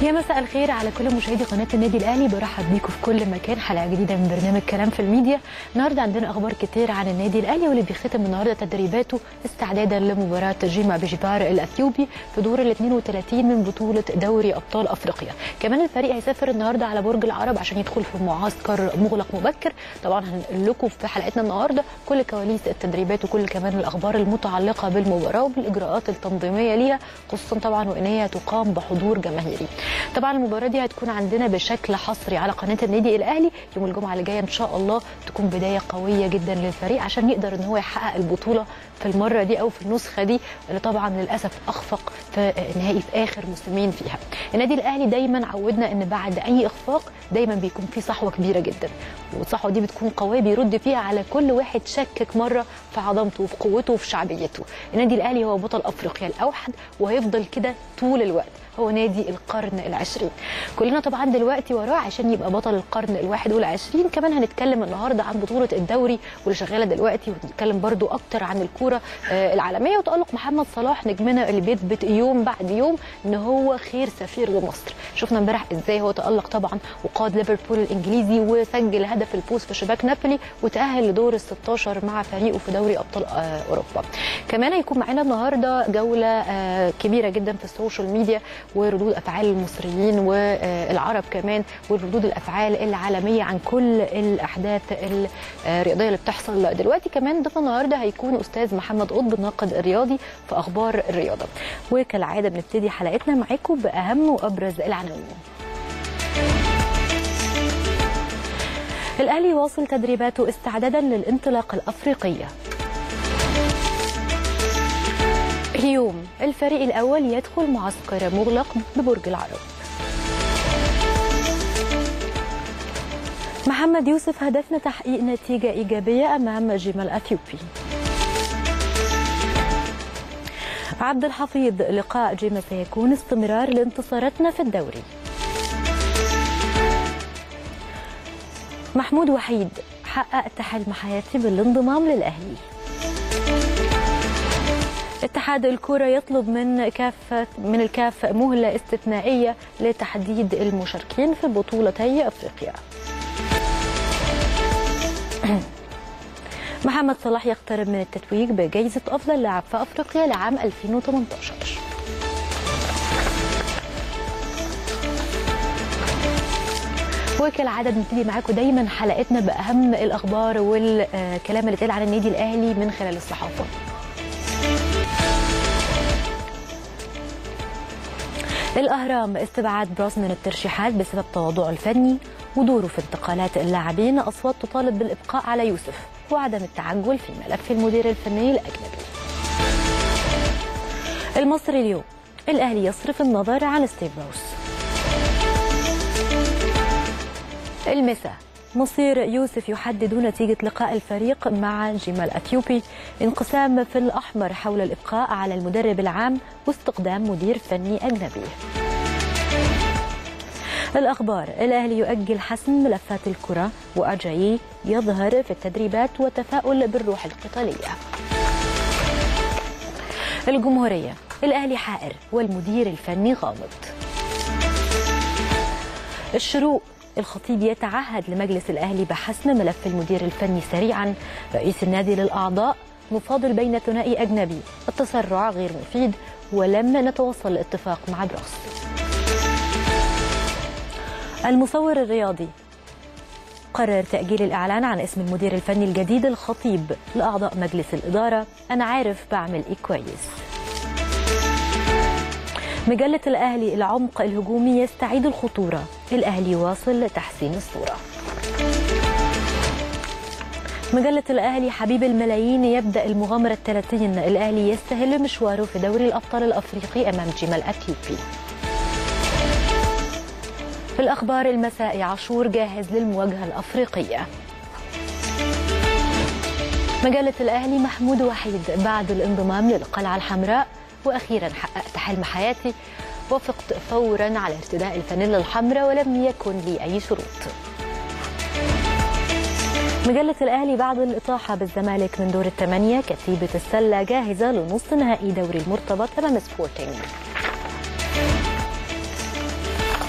يا مساء الخير على كل مشاهدي قناه النادي الاهلي برحب بيكم في كل مكان حلقه جديده من برنامج كلام في الميديا النهارده عندنا اخبار كتير عن النادي الاهلي واللي بيختم النهارده تدريباته استعدادا لمباراه جيما بجبار الاثيوبي في دور ال 32 من بطوله دوري ابطال افريقيا كمان الفريق هيسافر النهارده على برج العرب عشان يدخل في معسكر مغلق مبكر طبعا هنقول لكم في حلقتنا النهارده كل كواليس التدريبات وكل كمان الاخبار المتعلقه بالمباراه وبالاجراءات التنظيميه ليها خصوصا طبعا وان هي تقام بحضور جماهيري طبعا المباراه دي هتكون عندنا بشكل حصري على قناه النادي الاهلي يوم الجمعه اللي جايه ان شاء الله تكون بدايه قويه جدا للفريق عشان يقدر ان هو يحقق البطوله في المره دي او في النسخه دي اللي طبعا للاسف اخفق في نهائي في اخر موسمين فيها النادي الاهلي دايما عودنا ان بعد اي اخفاق دايما بيكون في صحوه كبيره جدا والصحوه دي بتكون قويه بيرد فيها على كل واحد شكك مره في عظمته وفي قوته وفي شعبيته النادي الاهلي هو بطل افريقيا الاوحد وهيفضل كده طول الوقت هو نادي القرن العشرين كلنا طبعا دلوقتي وراه عشان يبقى بطل القرن الواحد والعشرين كمان هنتكلم النهارده عن بطوله الدوري واللي شغاله دلوقتي ونتكلم برضو اكتر عن الكوره العالميه وتالق محمد صلاح نجمنا اللي بيثبت يوم بعد يوم ان هو خير سفير لمصر شفنا امبارح ازاي هو تالق طبعا وقاد ليفربول الانجليزي وسجل هدف الفوز في شباك نابولي وتاهل لدور ال 16 مع فريقه في دوري ابطال اوروبا كمان هيكون معانا النهارده جوله كبيره جدا في السوشيال ميديا وردود افعال المصريين والعرب كمان وردود الافعال العالميه عن كل الاحداث الرياضيه اللي بتحصل دلوقتي كمان ضيف النهارده هيكون استاذ محمد قطب الناقد الرياضي في اخبار الرياضه وكالعاده بنبتدي حلقتنا معاكم باهم وابرز العناوين الاهلي يواصل تدريباته استعدادا للانطلاقه الافريقيه اليوم الفريق الأول يدخل معسكر مغلق ببرج العرب محمد يوسف هدفنا تحقيق نتيجة إيجابية أمام جمال أثيوبي عبد الحفيظ لقاء جيما سيكون استمرار لانتصاراتنا في الدوري محمود وحيد حققت حلم حياتي بالانضمام للأهلي اتحاد الكرة يطلب من كافة من الكاف مهلة استثنائية لتحديد المشاركين في بطولتي افريقيا. محمد صلاح يقترب من التتويج بجائزة أفضل لاعب في أفريقيا لعام 2018. وكالعادة بنبتدي معاكم دايما حلقتنا بأهم الأخبار والكلام اللي اتقال عن النادي الأهلي من خلال الصحافة. الأهرام استبعاد براس من الترشيحات بسبب تواضعه الفني ودوره في انتقالات اللاعبين أصوات تطالب بالإبقاء على يوسف وعدم التعجل في ملف المدير الفني الأجنبي المصري اليوم الأهلي يصرف النظر عن ستيف بروس المساء مصير يوسف يحدد نتيجة لقاء الفريق مع جمال أثيوبي انقسام في الأحمر حول الإبقاء على المدرب العام واستقدام مدير فني أجنبي الأخبار الأهلي يؤجل حسم ملفات الكرة وأجايي يظهر في التدريبات وتفاؤل بالروح القتالية الجمهورية الأهلي حائر والمدير الفني غامض الشروق الخطيب يتعهد لمجلس الأهلي بحسم ملف المدير الفني سريعا رئيس النادي للأعضاء نفاضل بين ثنائي أجنبي التسرع غير مفيد ولم نتوصل لاتفاق مع براس المصور الرياضي قرر تأجيل الإعلان عن اسم المدير الفني الجديد الخطيب لأعضاء مجلس الإدارة أنا عارف بعمل إيه كويس مجلة الأهلي العمق الهجومي يستعيد الخطورة الأهلي يواصل تحسين الصورة مجلة الأهلي حبيب الملايين يبدأ المغامرة الثلاثين الأهلي يستهل مشواره في دوري الأبطال الأفريقي أمام جمال أثيوبي في الأخبار المساء عاشور جاهز للمواجهة الأفريقية مجلة الأهلي محمود وحيد بعد الانضمام للقلعة الحمراء واخيرا حققت حلم حياتي وافقت فورا على ارتداء الفانيلا الحمراء ولم يكن لي اي شروط مجلة الأهلي بعد الإطاحة بالزمالك من دور الثمانية كتيبة السلة جاهزة لنصف نهائي دوري المرتبط أمام سبورتينج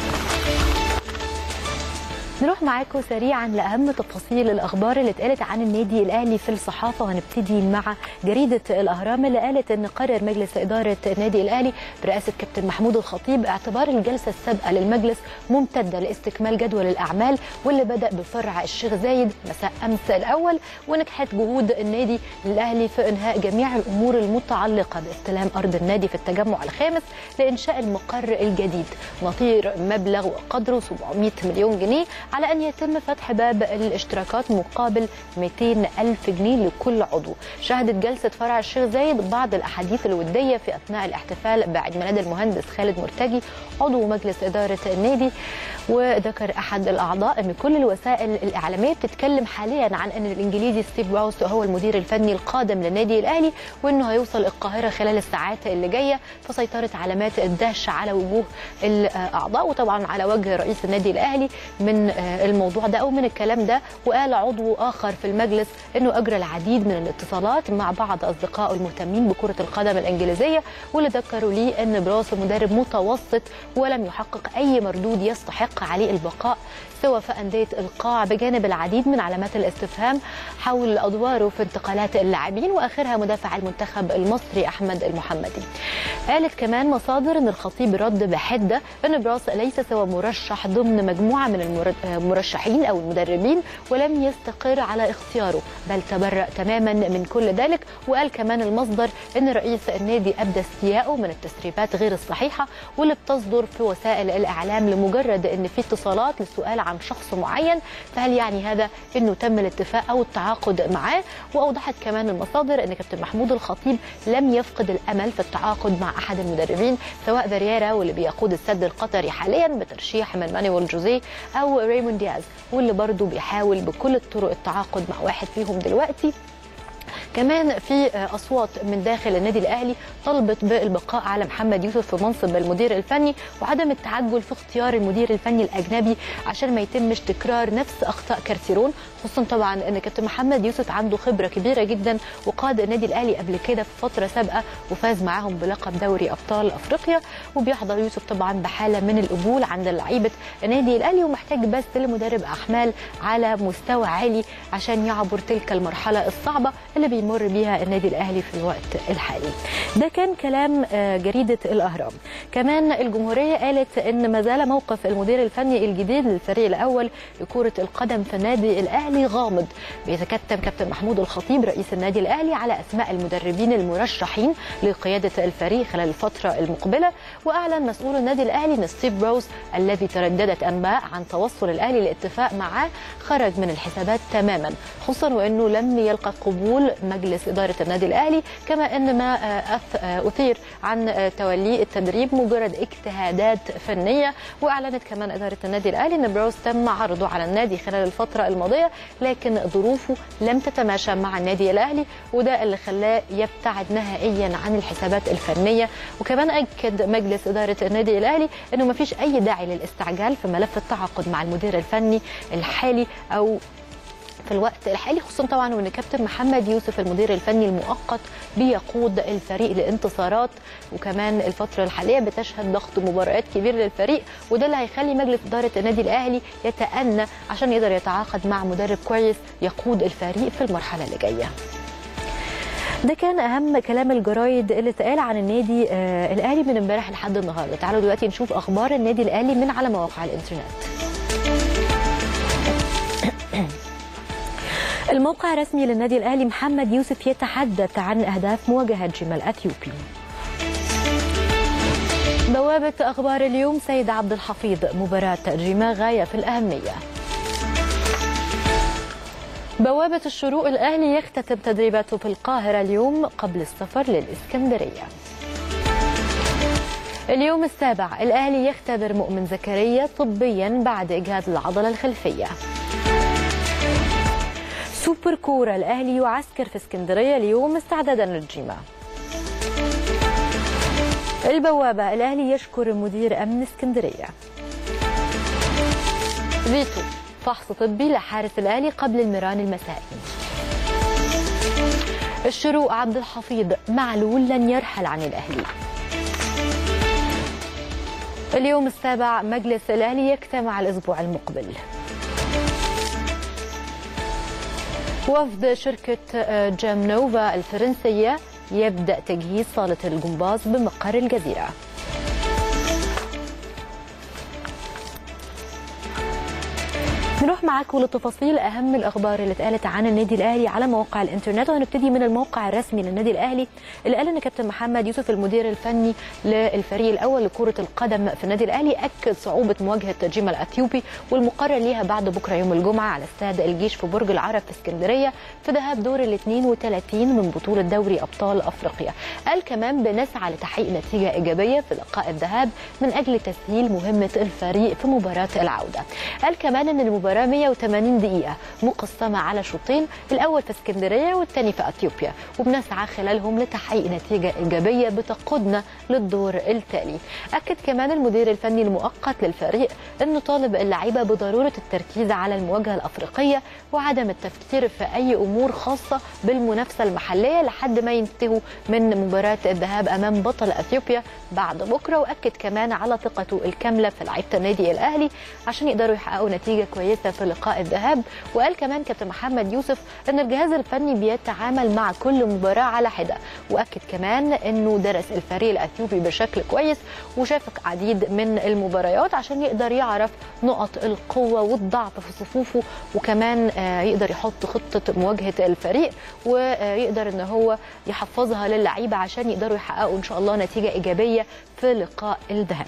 نروح معاكم سريعا لاهم تفاصيل الاخبار اللي اتقالت عن النادي الاهلي في الصحافه وهنبتدي مع جريده الاهرام اللي قالت ان قرر مجلس اداره النادي الاهلي برئاسه كابتن محمود الخطيب اعتبار الجلسه السابقه للمجلس ممتده لاستكمال جدول الاعمال واللي بدا بفرع الشيخ زايد مساء امس الاول ونجحت جهود النادي الاهلي في انهاء جميع الامور المتعلقه باستلام ارض النادي في التجمع الخامس لانشاء المقر الجديد نطير مبلغ وقدره 700 مليون جنيه على أن يتم فتح باب الاشتراكات مقابل 200 ألف جنيه لكل عضو شهدت جلسة فرع الشيخ زايد بعض الأحاديث الودية في أثناء الاحتفال بعيد ميلاد المهندس خالد مرتجي عضو مجلس إدارة النادي وذكر أحد الأعضاء أن كل الوسائل الإعلامية بتتكلم حاليا عن أن الإنجليزي ستيف براوس هو المدير الفني القادم للنادي الأهلي وأنه هيوصل القاهرة خلال الساعات اللي جاية فسيطرت علامات الدهشة على وجوه الأعضاء وطبعا على وجه رئيس النادي الأهلي من الموضوع ده او من الكلام ده وقال عضو اخر في المجلس انه اجرى العديد من الاتصالات مع بعض اصدقائه المهتمين بكره القدم الانجليزيه واللي ذكروا لي ان براس مدرب متوسط ولم يحقق اي مردود يستحق عليه البقاء سوى في انديه القاع بجانب العديد من علامات الاستفهام حول ادواره في انتقالات اللاعبين واخرها مدافع المنتخب المصري احمد المحمدي. قالت كمان مصادر ان الخطيب رد بحده ان براس ليس سوى مرشح ضمن مجموعه من المرشحين او المدربين ولم يستقر على اختياره بل تبرأ تماما من كل ذلك وقال كمان المصدر ان رئيس النادي ابدى استيائه من التسريبات غير الصحيحه واللي بتصدر في وسائل الاعلام لمجرد ان في اتصالات للسؤال عن شخص معين فهل يعني هذا انه تم الاتفاق او التعاقد معاه واوضحت كمان المصادر ان كابتن محمود الخطيب لم يفقد الامل في التعاقد مع احد المدربين سواء فيريرا واللي بيقود السد القطري حاليا بترشيح من مانويل جوزيه او ريمون دياز واللي برضه بيحاول بكل الطرق التعاقد مع واحد فيهم دلوقتي كمان في اصوات من داخل النادي الاهلي طلبت بالبقاء على محمد يوسف في منصب المدير الفني وعدم التعجل في اختيار المدير الفني الاجنبي عشان ما يتمش تكرار نفس اخطاء كارتيرون خصوصا طبعا ان كابتن محمد يوسف عنده خبره كبيره جدا وقاد النادي الاهلي قبل كده في فتره سابقه وفاز معاهم بلقب دوري ابطال افريقيا وبيحضر يوسف طبعا بحاله من القبول عند لعيبه النادي الاهلي ومحتاج بس لمدرب احمال على مستوى عالي عشان يعبر تلك المرحله الصعبه اللي بيمر بيها النادي الاهلي في الوقت الحالي. ده كان كلام جريده الاهرام. كمان الجمهوريه قالت ان ما زال موقف المدير الفني الجديد للفريق الاول لكره القدم في النادي الاهلي غامض. بيتكتم كابتن محمود الخطيب رئيس النادي الاهلي على اسماء المدربين المرشحين لقياده الفريق خلال الفتره المقبله واعلن مسؤول النادي الاهلي ان ستيف بروز الذي ترددت انباء عن توصل الاهلي لاتفاق معاه خرج من الحسابات تماما خصوصا وانه لم يلقى قبول مجلس اداره النادي الاهلي كما ان ما اثير عن توليه التدريب مجرد اجتهادات فنيه واعلنت كمان اداره النادي الاهلي ان بروز تم عرضه على النادي خلال الفتره الماضيه لكن ظروفه لم تتماشى مع النادي الاهلي وده اللي خلاه يبتعد نهائيا عن الحسابات الفنيه وكمان اكد مجلس اداره النادي الاهلي انه ما فيش اي داعي للاستعجال في ملف التعاقد مع المدير الفني الحالي او في الوقت الحالي خصوصا طبعا وان كابتن محمد يوسف المدير الفني المؤقت بيقود الفريق لانتصارات وكمان الفتره الحاليه بتشهد ضغط مباريات كبير للفريق وده اللي هيخلي مجلس اداره النادي الاهلي يتأنى عشان يقدر يتعاقد مع مدرب كويس يقود الفريق في المرحله اللي جايه. ده كان اهم كلام الجرايد اللي اتقال عن النادي آه الاهلي من امبارح لحد النهارده تعالوا دلوقتي نشوف اخبار النادي الاهلي من على مواقع الانترنت الموقع الرسمي للنادي الاهلي محمد يوسف يتحدث عن اهداف مواجهه جمال اثيوبي بوابة أخبار اليوم سيد عبد الحفيظ مباراة جيما غاية في الأهمية بوابة الشروق الأهلي يختتم تدريباته في القاهرة اليوم قبل السفر للإسكندرية اليوم السابع الأهلي يختبر مؤمن زكريا طبيا بعد إجهاد العضلة الخلفية سوبر كورة الأهلي يعسكر في اسكندرية اليوم استعدادا للجيمة البوابة الأهلي يشكر مدير أمن اسكندرية فيتو فحص طبي لحارس الأهلي قبل المران المسائي الشروق عبد الحفيظ معلول لن يرحل عن الأهلي اليوم السابع مجلس الأهلي يجتمع الأسبوع المقبل وفد شركة جام نوفا الفرنسية يبدأ تجهيز صالة الجمباز بمقر الجزيرة نروح معاكم لتفاصيل اهم الاخبار اللي اتقالت عن النادي الاهلي على مواقع الانترنت وهنبتدي من الموقع الرسمي للنادي الاهلي اللي قال ان كابتن محمد يوسف المدير الفني للفريق الاول لكره القدم في النادي الاهلي اكد صعوبه مواجهه جيما الاثيوبي والمقرر ليها بعد بكره يوم الجمعه على استاد الجيش في برج العرب في اسكندريه في ذهاب دور ال 32 من بطوله دوري ابطال افريقيا قال كمان بنسعى لتحقيق نتيجه ايجابيه في لقاء الذهاب من اجل تسهيل مهمه الفريق في مباراه العوده قال كمان ان المباراه 180 دقيقة مقسمة على شوطين الأول في اسكندرية والثاني في أثيوبيا وبنسعى خلالهم لتحقيق نتيجة إيجابية بتقودنا للدور التالي أكد كمان المدير الفني المؤقت للفريق أنه طالب اللعيبة بضرورة التركيز على المواجهة الأفريقية وعدم التفكير في أي أمور خاصة بالمنافسة المحلية لحد ما ينتهوا من مباراة الذهاب أمام بطل أثيوبيا بعد بكرة وأكد كمان على ثقته الكاملة في لعيبة النادي الأهلي عشان يقدروا يحققوا نتيجة كويسة في لقاء الذهاب وقال كمان كابتن محمد يوسف ان الجهاز الفني بيتعامل مع كل مباراه على حده واكد كمان انه درس الفريق الاثيوبي بشكل كويس وشاف عديد من المباريات عشان يقدر يعرف نقط القوه والضعف في صفوفه وكمان يقدر يحط خطه مواجهه الفريق ويقدر ان هو يحفظها للعيبه عشان يقدروا يحققوا ان شاء الله نتيجه ايجابيه في لقاء الذهاب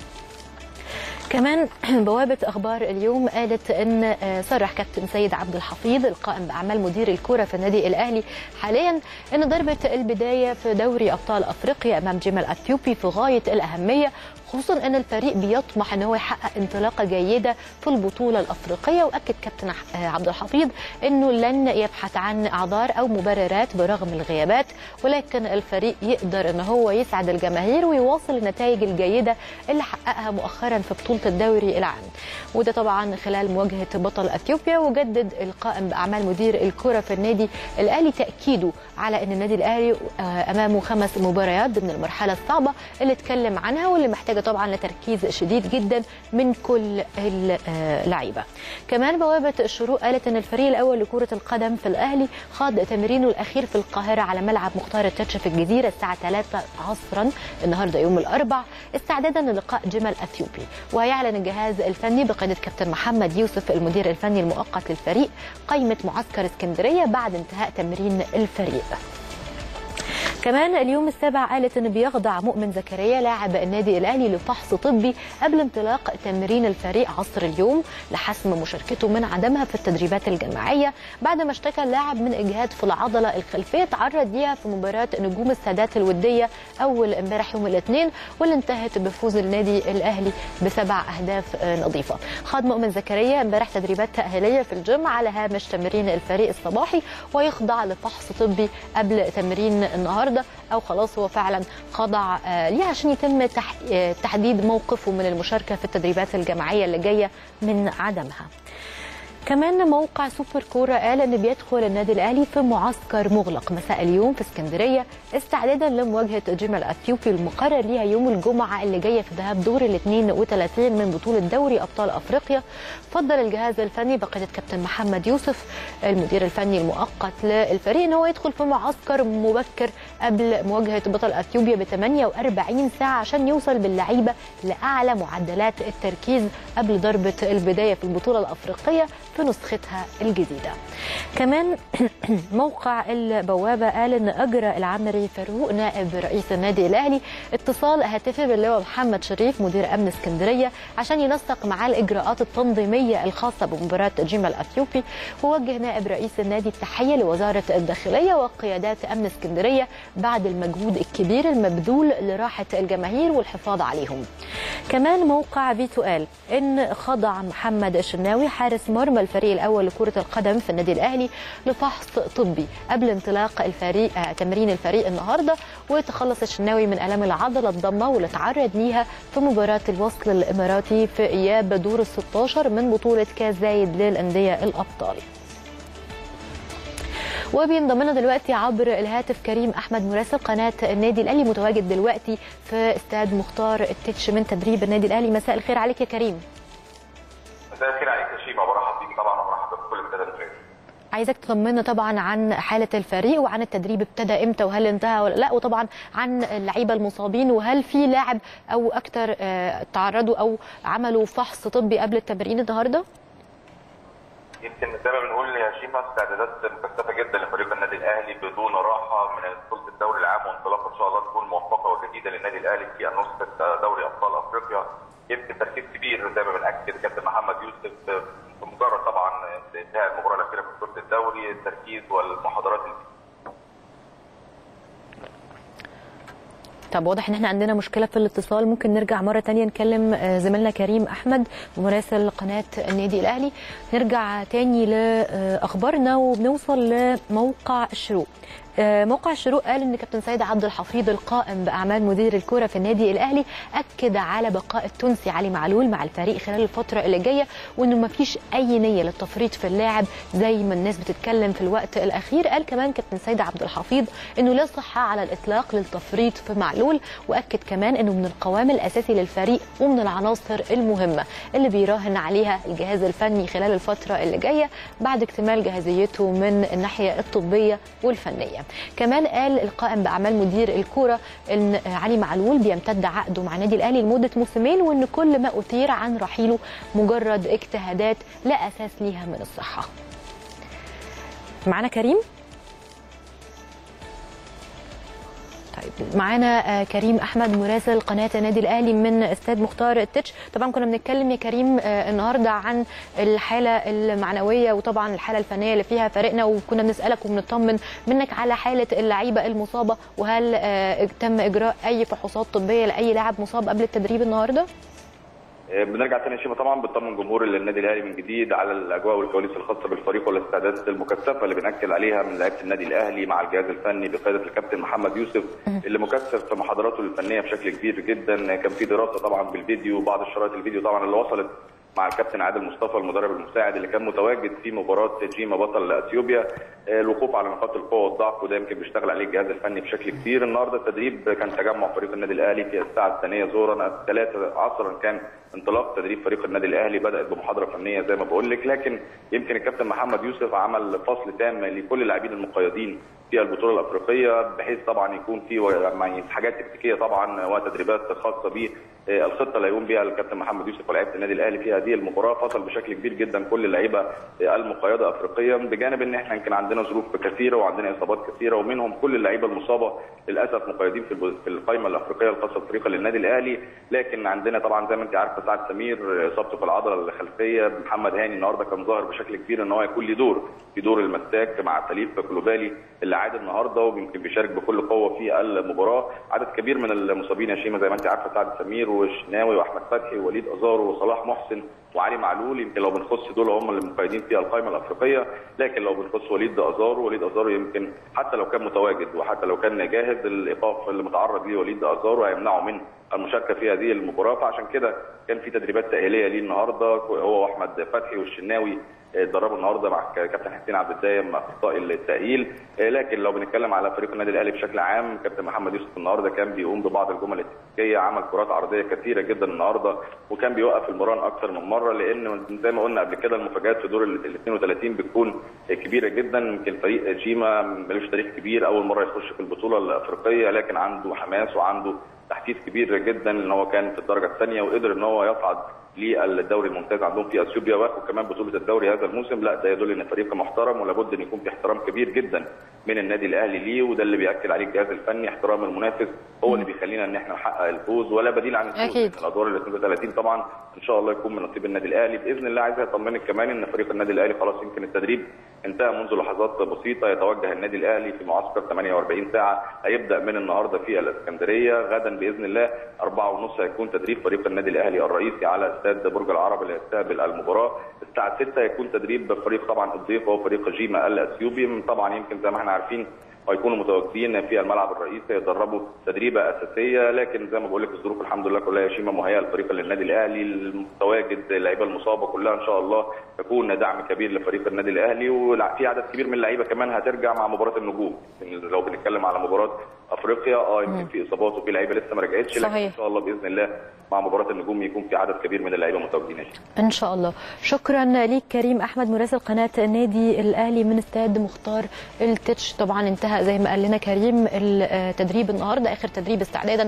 كمان بوابة أخبار اليوم قالت أن صرح كابتن سيد عبد الحفيظ القائم بأعمال مدير الكرة في النادي الأهلي حاليا أن ضربة البداية في دوري أبطال أفريقيا أمام جمال أثيوبي في غاية الأهمية خصوصا ان الفريق بيطمح ان هو يحقق انطلاقه جيده في البطوله الافريقيه واكد كابتن عبد الحفيظ انه لن يبحث عن اعذار او مبررات برغم الغيابات ولكن الفريق يقدر ان هو يسعد الجماهير ويواصل النتائج الجيده اللي حققها مؤخرا في بطوله الدوري العام وده طبعا خلال مواجهه بطل اثيوبيا وجدد القائم باعمال مدير الكره في النادي الاهلي تاكيده على ان النادي الاهلي امامه خمس مباريات ضمن المرحله الصعبه اللي اتكلم عنها واللي محتاجه طبعا لتركيز شديد جدا من كل اللعيبه. كمان بوابه الشروق قالت ان الفريق الاول لكره القدم في الاهلي خاض تمرينه الاخير في القاهره على ملعب مختار التتش في الجزيره الساعه 3 عصرا النهارده يوم الاربع استعدادا للقاء جمال اثيوبي وهيعلن الجهاز الفني بقياده كابتن محمد يوسف المدير الفني المؤقت للفريق قائمه معسكر اسكندريه بعد انتهاء تمرين الفريق. كمان اليوم السابع قالت ان بيخضع مؤمن زكريا لاعب النادي الاهلي لفحص طبي قبل انطلاق تمرين الفريق عصر اليوم لحسم مشاركته من عدمها في التدريبات الجماعيه بعد ما اشتكى اللاعب من اجهاد في العضله الخلفيه تعرض ليها في مباراه نجوم السادات الوديه اول امبارح يوم الاثنين واللي انتهت بفوز النادي الاهلي بسبع اهداف نظيفه. خاض مؤمن زكريا امبارح تدريبات تاهيليه في الجيم على هامش تمرين الفريق الصباحي ويخضع لفحص طبي قبل تمرين النهارده او خلاص هو فعلا خضع ليه عشان يتم تحديد موقفه من المشاركه في التدريبات الجماعيه اللي جايه من عدمها. كمان موقع سوبر كورة قال ان بيدخل النادي الاهلي في معسكر مغلق مساء اليوم في اسكندريه استعدادا لمواجهه جيما الاثيوبي المقرر ليها يوم الجمعه اللي جايه في ذهاب دور ال 32 من بطوله دوري ابطال افريقيا فضل الجهاز الفني بقياده كابتن محمد يوسف المدير الفني المؤقت للفريق ان هو يدخل في معسكر مبكر قبل مواجهه بطل اثيوبيا ب 48 ساعه عشان يوصل باللعيبه لاعلى معدلات التركيز قبل ضربه البدايه في البطوله الافريقيه في نسختها الجديده. كمان موقع البوابه قال ان اجرى العمري فاروق نائب رئيس النادي الاهلي اتصال هاتفي باللواء محمد شريف مدير امن اسكندريه عشان ينسق معاه الاجراءات التنظيميه الخاصه بمباراه جيما الاثيوبي ووجه نائب رئيس النادي التحيه لوزاره الداخليه وقيادات امن اسكندريه بعد المجهود الكبير المبذول لراحه الجماهير والحفاظ عليهم. كمان موقع فيتو قال ان خضع محمد الشناوي حارس مرمى الفريق الاول لكره القدم في النادي الاهلي لفحص طبي قبل انطلاق الفريق آه تمرين الفريق النهارده وتخلص الشناوي من الام العضله الضمه واللي تعرض ليها في مباراه الوصل الاماراتي في اياب دور ال 16 من بطوله كاس زايد للانديه الابطال. وبينضم لنا دلوقتي عبر الهاتف كريم احمد مراسل قناه النادي الاهلي متواجد دلوقتي في استاد مختار التتش من تدريب النادي الاهلي مساء الخير عليك يا كريم. مساء الخير عليك يا شيماء برحب بيك طبعا وبرحب بكل الساده المشاهدين. عايزك تطمنا طبعا عن حاله الفريق وعن التدريب ابتدى امتى وهل انتهى ولا لا وطبعا عن اللعيبه المصابين وهل في لاعب او اكثر تعرضوا او عملوا فحص طبي قبل التمرين النهارده؟ يمكن زي ما بنقول يا شيماء استعدادات مكثفه جدا لفريق النادي الاهلي بدون راحه من بطوله الدوري العام وانطلاقه ان شاء الله تكون موفقه وجديده للنادي الاهلي في نسخه دوري ابطال افريقيا يمكن تركيز كبير زي ما بناكد كابتن محمد يوسف بمجرد طبعا انتهاء المباراه الاخيره في بطوله الدوري التركيز والمحاضرات طب واضح ان احنا عندنا مشكله في الاتصال ممكن نرجع مره تانية نكلم زميلنا كريم احمد مراسل قناه النادي الاهلي نرجع تاني لاخبارنا وبنوصل لموقع الشروق موقع الشروق قال ان كابتن سيد عبد الحفيظ القائم باعمال مدير الكره في النادي الاهلي اكد على بقاء التونسي علي معلول مع الفريق خلال الفتره اللي جايه وانه ما فيش اي نيه للتفريط في اللاعب زي ما الناس بتتكلم في الوقت الاخير قال كمان كابتن سيد عبد الحفيظ انه لا صحه على الاطلاق للتفريط في معلول واكد كمان انه من القوام الاساسي للفريق ومن العناصر المهمه اللي بيراهن عليها الجهاز الفني خلال الفتره اللي جايه بعد اكتمال جاهزيته من الناحيه الطبيه والفنيه كمان قال القائم باعمال مدير الكوره ان علي معلول بيمتد عقده مع النادي الاهلي لمده موسمين وان كل ما اثير عن رحيله مجرد اجتهادات لا اساس ليها من الصحه. معانا كريم؟ طيب معانا كريم احمد مراسل قناه النادي الاهلي من استاد مختار التتش طبعا كنا بنتكلم يا كريم النهارده عن الحاله المعنويه وطبعا الحاله الفنيه اللي فيها فريقنا وكنا بنسالك وبنطمن منك على حاله اللعيبه المصابه وهل تم اجراء اي فحوصات طبيه لاي لاعب مصاب قبل التدريب النهارده؟ بنرجع تاني شيما طبعا بنطمن جمهور النادي الاهلي من جديد على الاجواء والكواليس الخاصه بالفريق والاستعدادات المكثفه اللي بناكد عليها من لعيبه النادي الاهلي مع الجهاز الفني بقياده الكابتن محمد يوسف اللي مكثف في محاضراته الفنيه بشكل كبير جدا كان في دراسه طبعا بالفيديو بعض الشرايط الفيديو طبعا اللي وصلت مع الكابتن عادل مصطفى المدرب المساعد اللي كان متواجد في مباراه جيما بطل اثيوبيا الوقوف على نقاط القوه والضعف وده يمكن بيشتغل عليه الجهاز الفني بشكل كبير النهارده التدريب كان تجمع فريق النادي الاهلي في الساعه الثانيه ظهرا الثلاثه عصرا كان انطلاق تدريب فريق النادي الاهلي بدات بمحاضره فنيه زي ما بقول لك لكن يمكن الكابتن محمد يوسف عمل فصل تام لكل اللاعبين المقيدين في البطوله الافريقيه بحيث طبعا يكون في حاجات تكتيكيه طبعا وتدريبات خاصه به الخطه اللي هيقوم بها الكابتن محمد يوسف ولاعيبه النادي الاهلي في هذه المباراه فصل بشكل كبير جدا كل اللعيبه المقيده افريقيا بجانب ان احنا يمكن عندنا ظروف كثيره وعندنا اصابات كثيره ومنهم كل اللعيبه المصابه للاسف مقيدين في القائمه الافريقيه الخاصه بفريق النادي الاهلي لكن عندنا طبعا زي ما انت عارفه سعد سمير اصابته في العضله الخلفيه محمد هاني النهارده كان ظاهر بشكل كبير ان هو يكون له دور في دور المساك مع سليف كلوبالي اللي عاد النهارده ويمكن بيشارك بكل قوه في المباراه عدد كبير من المصابين يا شيماء زي ما انت عارفه سعد سمير والشناوي واحمد فتحي ووليد ازارو وصلاح محسن وعلي معلول يمكن لو بنخص دول هم اللي مقيدين في القائمه الافريقيه لكن لو بنخص وليد ازارو وليد ازارو يمكن حتى لو كان متواجد وحتى لو كان جاهز الايقاف اللي متعرض ليه وليد ازارو هيمنعه من المشاركه في هذه المباراه فعشان كده كان في تدريبات تاهيليه ليه النهارده هو واحمد فتحي والشناوي اتدربوا النهارده مع كابتن حسين عبد الدايم اخصائي التاهيل لكن لو بنتكلم على فريق النادي الاهلي بشكل عام كابتن محمد يوسف النهارده كان بيقوم ببعض الجمل التكتيكيه عمل كرات عرضيه كثيره جدا النهارده وكان بيوقف المران اكثر من مره لان زي ما قلنا قبل كده المفاجات في دور ال 32 بتكون كبيره جدا يمكن فريق جيما ملوش تاريخ كبير اول مره يخش في البطوله الافريقيه لكن عنده حماس وعنده تحفيز كبير جدا ان هو كان في الدرجه الثانيه وقدر ان هو يصعد للدوري الممتاز عندهم في اثيوبيا واخد كمان بطوله الدوري هذا الموسم لا ده يدل ان فريق محترم ولابد ان يكون في احترام كبير جدا من النادي الاهلي ليه وده اللي بياكد عليه الجهاز الفني احترام المنافس هو اللي بيخلينا ان احنا نحقق الفوز ولا بديل عن الفوز أكيد. الادوار ال 32 طبعا ان شاء الله يكون من نصيب النادي الاهلي باذن الله عايز اطمنك كمان ان فريق النادي الاهلي خلاص يمكن التدريب انتهى منذ لحظات بسيطه يتوجه النادي الاهلي في معسكر 48 ساعه هيبدا من النهارده في الاسكندريه غدا باذن الله 4:30 هيكون تدريب فريق النادي الاهلي الرئيسي على استاد برج العرب اللي هيستقبل المباراه الساعه 6 هيكون تدريب فريق طبعا الضيف وهو فريق جيما الاثيوبي طبعا يمكن زي ما احنا عارفين وهيكونوا متواجدين في الملعب الرئيسي يتدربوا تدريبه اساسيه لكن زي ما بقول لك الظروف الحمد لله كلها يا شيماء مهيئه لفريق للنادي الاهلي المتواجد اللعيبه المصابه كلها ان شاء الله تكون دعم كبير لفريق النادي الاهلي وفي عدد كبير من اللعيبه كمان هترجع مع مباراه النجوم لو بنتكلم على مباراه افريقيا اه يمكن في اصابات وفي لعيبه لسه ما رجعتش لكن ان شاء الله باذن الله مع مباراه النجوم يكون في عدد كبير من اللعيبه متواجدين ان شاء الله شكرا ليك كريم احمد مراسل قناه النادي الاهلي من استاد مختار التتش طبعا انتهى زي ما قال لنا كريم التدريب النهارده اخر تدريب استعدادا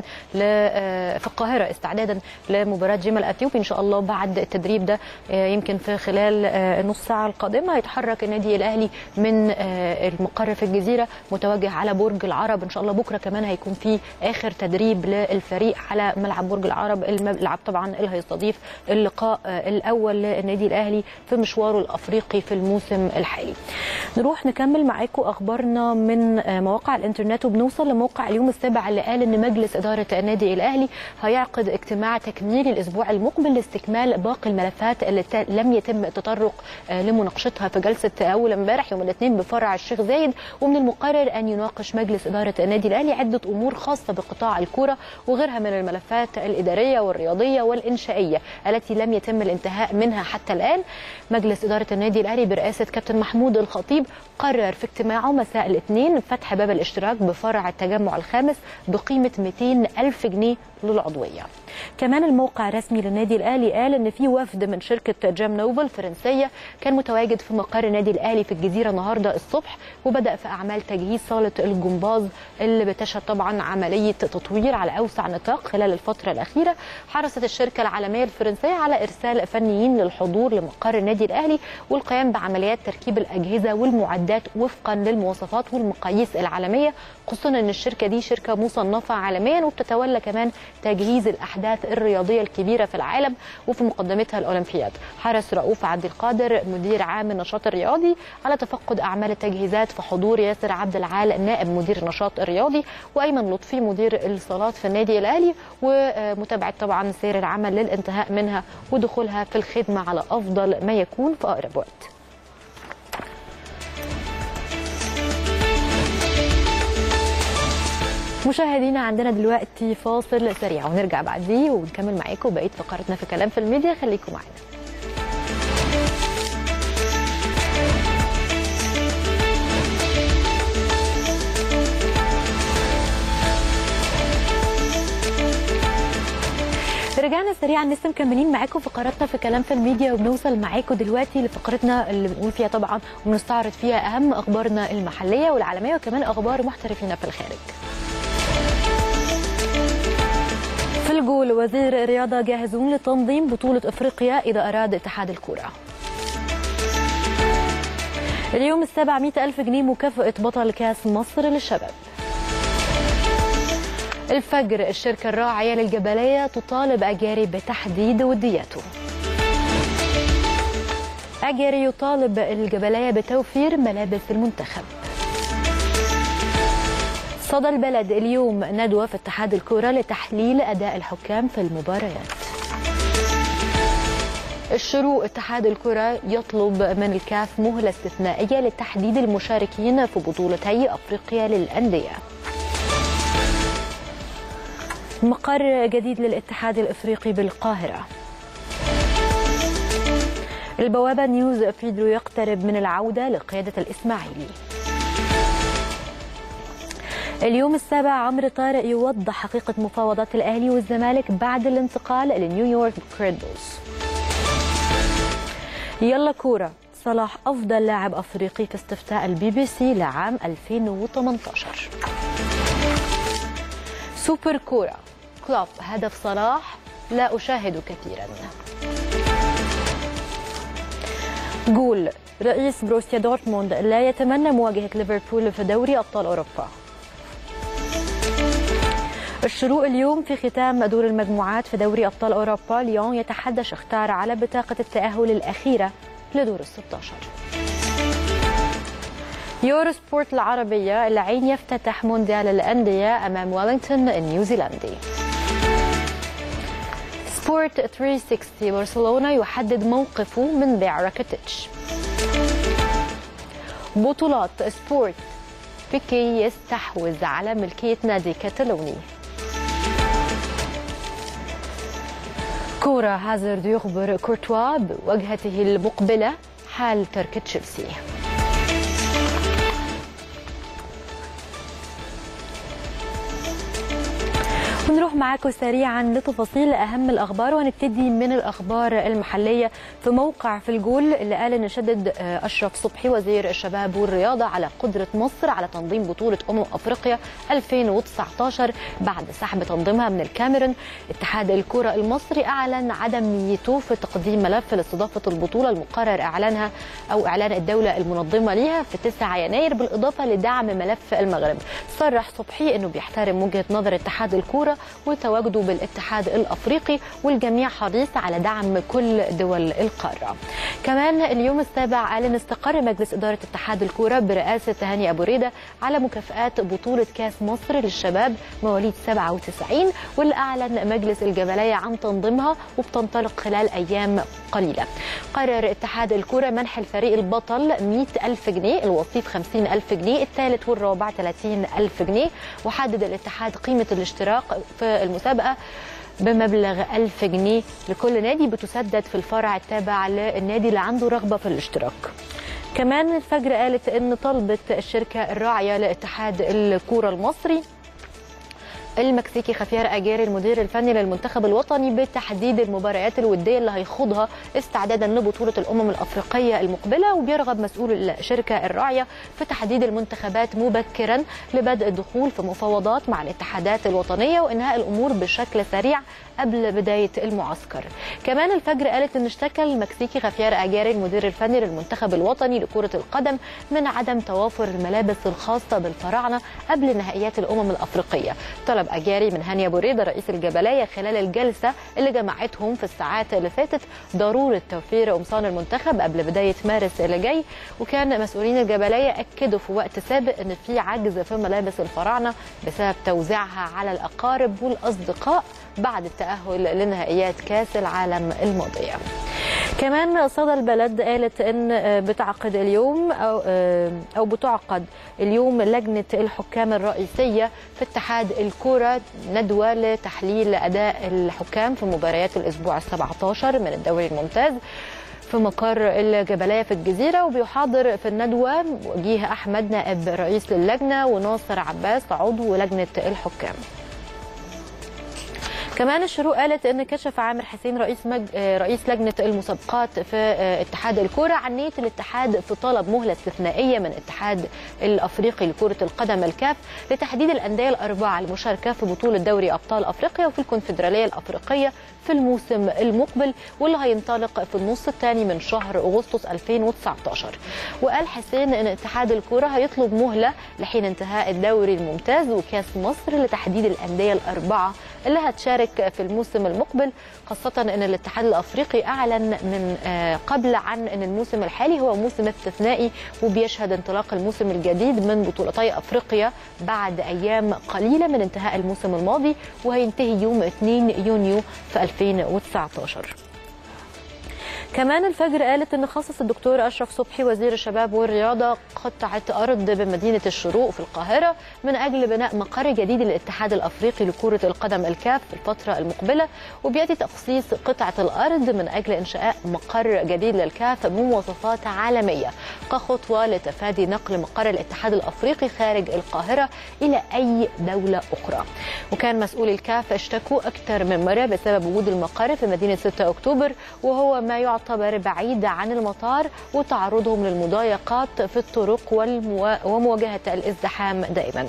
في القاهره استعدادا لمباراه جيما الاثيوبي ان شاء الله بعد التدريب ده يمكن في خلال النص ساعه القادمه هيتحرك النادي الاهلي من المقر في الجزيره متوجه على برج العرب ان شاء الله بكره كمان هيكون في اخر تدريب للفريق على ملعب برج العرب الملعب طبعا اللي هيستضيف اللقاء الاول للنادي الاهلي في مشواره الافريقي في الموسم الحالي. نروح نكمل معاكم اخبارنا من مواقع الانترنت وبنوصل لموقع اليوم السابع اللي قال ان مجلس اداره النادي الاهلي هيعقد اجتماع تكميلي الاسبوع المقبل لاستكمال باقي الملفات اللي لم يتم التطرق لمناقشتها في جلسه اول امبارح يوم الاثنين بفرع الشيخ زايد ومن المقرر ان يناقش مجلس اداره النادي الاهلي عده امور خاصه بقطاع الكوره وغيرها من الملفات الاداريه والرياضيه والانشائيه التي لم يتم الانتهاء منها حتى الان مجلس اداره النادي الاهلي برئاسه كابتن محمود الخطيب قرر في اجتماعه مساء الاثنين فتح باب الاشتراك بفرع التجمع الخامس بقيمه 200 الف جنيه للعضويه كمان الموقع الرسمي للنادي الاهلي قال ان في وفد من شركه جام نوفل الفرنسيه كان متواجد في مقر النادي الاهلي في الجزيره النهارده الصبح وبدا في اعمال تجهيز صاله الجمباز اللي بتشهد طبعا عمليه تطوير على اوسع نطاق خلال الفتره الاخيره حرصت الشركه العالميه الفرنسيه على ارسال فنيين للحضور لمقر النادي الاهلي والقيام بعمليات تركيب الاجهزه والمعدات وفقا للمواصفات والمقاييس العالميه خصوصا ان الشركه دي شركه مصنفه عالميا وبتتولى كمان تجهيز الاحداث الرياضيه الكبيره في العالم وفي مقدمتها الاولمبياد حرص رؤوف عبد القادر مدير عام النشاط الرياضي على تفقد اعمال التجهيزات في حضور ياسر عبد العال نائب مدير النشاط الرياضي وايمن لطفي مدير الصالات في النادي الاهلي ومتابعه طبعا سير العمل للانتهاء منها ودخولها في الخدمه على افضل ما يكون في اقرب وقت مشاهدينا عندنا دلوقتي فاصل سريع ونرجع بعديه ونكمل معاكم بقيه فقراتنا في كلام في الميديا خليكم معانا رجعنا سريعا لسه مكملين معاكم فقراتنا في كلام في الميديا وبنوصل معاكم دلوقتي لفقرتنا اللي بنقول فيها طبعا وبنستعرض فيها اهم اخبارنا المحليه والعالميه وكمان اخبار محترفين في الخارج. في الجول وزير الرياضة جاهزون لتنظيم بطولة افريقيا اذا اراد اتحاد الكرة. اليوم السابع مئة ألف جنيه مكافأة بطل كاس مصر للشباب. الفجر الشركة الراعية للجبلية تطالب أجاري بتحديد ودياته أجاري يطالب الجبلية بتوفير ملابس المنتخب صدى البلد اليوم ندوة في اتحاد الكرة لتحليل أداء الحكام في المباريات الشروق اتحاد الكرة يطلب من الكاف مهلة استثنائية لتحديد المشاركين في بطولتي أفريقيا للأندية مقر جديد للاتحاد الافريقي بالقاهره البوابه نيوز بيدرو يقترب من العوده لقياده الاسماعيلي اليوم السابع عمرو طارق يوضح حقيقه مفاوضات الاهلي والزمالك بعد الانتقال لنيويورك ريد بولز يلا كوره صلاح افضل لاعب افريقي في استفتاء البي بي سي لعام 2018 سوبر كوره كلوب هدف صلاح لا أشاهد كثيرا جول رئيس بروسيا دورتموند لا يتمنى مواجهة ليفربول في دوري أبطال أوروبا الشروق اليوم في ختام دور المجموعات في دوري أبطال أوروبا ليون يتحدى شختار على بطاقة التأهل الأخيرة لدور ال 16 يورو سبورت العربية العين يفتتح مونديال الأندية أمام ويلينغتون النيوزيلندي سبورت 360 برشلونة يحدد موقفه من بيع راكيتيتش بطولات سبورت بيكي يستحوذ على ملكية نادي كاتالوني كورة هازارد يخبر كورتوا بوجهته المقبلة حال ترك تشيلسي ونروح معاكم سريعا لتفاصيل اهم الاخبار وهنبتدي من الاخبار المحليه في موقع في الجول اللي قال ان شدد اشرف صبحي وزير الشباب والرياضه على قدره مصر على تنظيم بطوله امم افريقيا 2019 بعد سحب تنظيمها من الكاميرون اتحاد الكره المصري اعلن عدم نيته في تقديم ملف لاستضافه البطوله المقرر اعلانها او اعلان الدوله المنظمه ليها في 9 يناير بالاضافه لدعم ملف المغرب صرح صبحي انه بيحترم وجهه نظر اتحاد الكوره وتواجده بالاتحاد الافريقي والجميع حريص على دعم كل دول القاره. كمان اليوم السابع قال ان استقر مجلس اداره اتحاد الكوره برئاسه هاني ابو ريده على مكافئات بطوله كاس مصر للشباب مواليد 97 واللي اعلن مجلس الجبليه عن تنظيمها وبتنطلق خلال ايام قليله. قرر اتحاد الكوره منح الفريق البطل 100 ألف جنيه الوصيف 50 ألف جنيه الثالث والرابع 30 ألف جنيه وحدد الاتحاد قيمه الاشتراك في المسابقه بمبلغ 1000 جنيه لكل نادي بتسدد في الفرع التابع للنادي اللي عنده رغبه في الاشتراك. كمان الفجر قالت ان طلبت الشركه الراعيه لاتحاد الكوره المصري المكسيكي خافير اجاري المدير الفني للمنتخب الوطني بتحديد المباريات الوديه اللي هيخوضها استعدادا لبطوله الامم الافريقيه المقبله وبيرغب مسؤول الشركه الراعيه في تحديد المنتخبات مبكرا لبدء الدخول في مفاوضات مع الاتحادات الوطنيه وانهاء الامور بشكل سريع قبل بدايه المعسكر. كمان الفجر قالت ان اشتكى المكسيكي خافير اجاري المدير الفني للمنتخب الوطني لكره القدم من عدم توافر الملابس الخاصه بالفراعنه قبل نهائيات الامم الافريقيه. طلب اجاري من هاني ابو ريده رئيس الجبليه خلال الجلسه اللي جمعتهم في الساعات اللي فاتت ضروره توفير قمصان المنتخب قبل بدايه مارس اللي جاي وكان مسؤولين الجبليه اكدوا في وقت سابق ان في عجز في ملابس الفراعنه بسبب توزيعها على الاقارب والاصدقاء بعد التأهل لنهائيات كأس العالم الماضية كمان صدى البلد قالت ان بتعقد اليوم او او بتعقد اليوم لجنه الحكام الرئيسيه في اتحاد الكره ندوه لتحليل اداء الحكام في مباريات الاسبوع ال17 من الدوري الممتاز في مقر الجبلية في الجزيرة وبيحاضر في الندوة وجيه أحمد نائب رئيس للجنة وناصر عباس عضو لجنة الحكام كمان الشروق قالت ان كشف عامر حسين رئيس مج... رئيس لجنه المسابقات في اتحاد الكوره عن نيه الاتحاد في طلب مهله استثنائيه من الاتحاد الافريقي لكره القدم الكاف لتحديد الانديه الاربعه المشاركه في بطوله دوري ابطال افريقيا وفي الكونفدراليه الافريقيه في الموسم المقبل واللي هينطلق في النص الثاني من شهر اغسطس 2019 وقال حسين ان اتحاد الكوره هيطلب مهله لحين انتهاء الدوري الممتاز وكاس مصر لتحديد الانديه الاربعه اللي هتشارك في الموسم المقبل خاصة أن الاتحاد الأفريقي أعلن من قبل عن أن الموسم الحالي هو موسم استثنائي وبيشهد انطلاق الموسم الجديد من بطولتي أفريقيا بعد أيام قليلة من انتهاء الموسم الماضي وهينتهي يوم 2 يونيو في 2019 كمان الفجر قالت ان خصص الدكتور اشرف صبحي وزير الشباب والرياضه قطعه ارض بمدينه الشروق في القاهره من اجل بناء مقر جديد للاتحاد الافريقي لكره القدم الكاف في الفتره المقبله وبياتي تخصيص قطعه الارض من اجل انشاء مقر جديد للكاف بمواصفات عالميه كخطوه لتفادي نقل مقر الاتحاد الافريقي خارج القاهره الى اي دوله اخرى وكان مسؤول الكاف اشتكوا اكثر من مره بسبب وجود المقر في مدينه 6 اكتوبر وهو ما يعتبر يعتبر بعيد عن المطار وتعرضهم للمضايقات في الطرق والمو... ومواجهة الازدحام دائما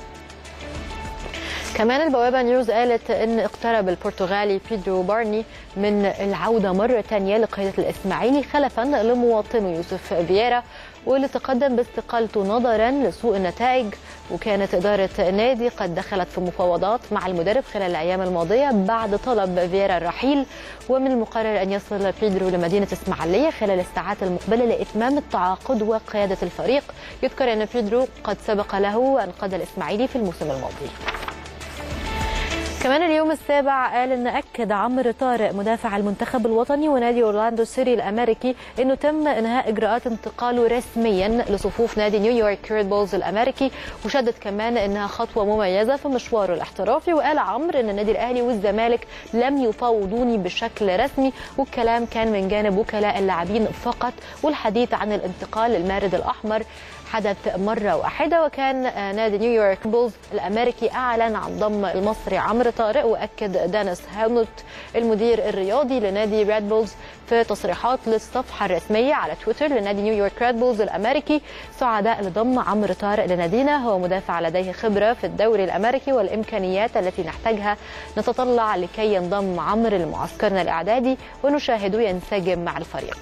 كمان البوابة نيوز قالت أن اقترب البرتغالي بيدرو بارني من العودة مرة تانية لقيادة الإسماعيلي خلفا لمواطنه يوسف فييرا واللي تقدم باستقالته نظرا لسوء النتائج وكانت إدارة النادي قد دخلت في مفاوضات مع المدرب خلال الأيام الماضية بعد طلب فييرا الرحيل ومن المقرر أن يصل بيدرو لمدينة إسماعيلية خلال الساعات المقبلة لإتمام التعاقد وقيادة الفريق يذكر أن بيدرو قد سبق له أن قاد الإسماعيلي في الموسم الماضي كمان اليوم السابع قال ان اكد عمرو طارق مدافع المنتخب الوطني ونادي اورلاندو سيري الامريكي انه تم انهاء اجراءات انتقاله رسميا لصفوف نادي نيويورك ريد بولز الامريكي وشدد كمان انها خطوه مميزه في مشواره الاحترافي وقال عمرو ان النادي الاهلي والزمالك لم يفاوضوني بشكل رسمي والكلام كان من جانب وكلاء اللاعبين فقط والحديث عن الانتقال للمارد الاحمر حدث مرة واحدة وكان نادي نيويورك بولز الأمريكي أعلن عن ضم المصري عمرو طارق وأكد دانيس هاملت المدير الرياضي لنادي ريد بولز في تصريحات للصفحة الرسمية على تويتر لنادي نيويورك ريد بولز الأمريكي سعداء لضم عمرو طارق لنادينا هو مدافع لديه خبرة في الدوري الأمريكي والإمكانيات التي نحتاجها نتطلع لكي ينضم عمرو لمعسكرنا الإعدادي ونشاهده ينسجم مع الفريق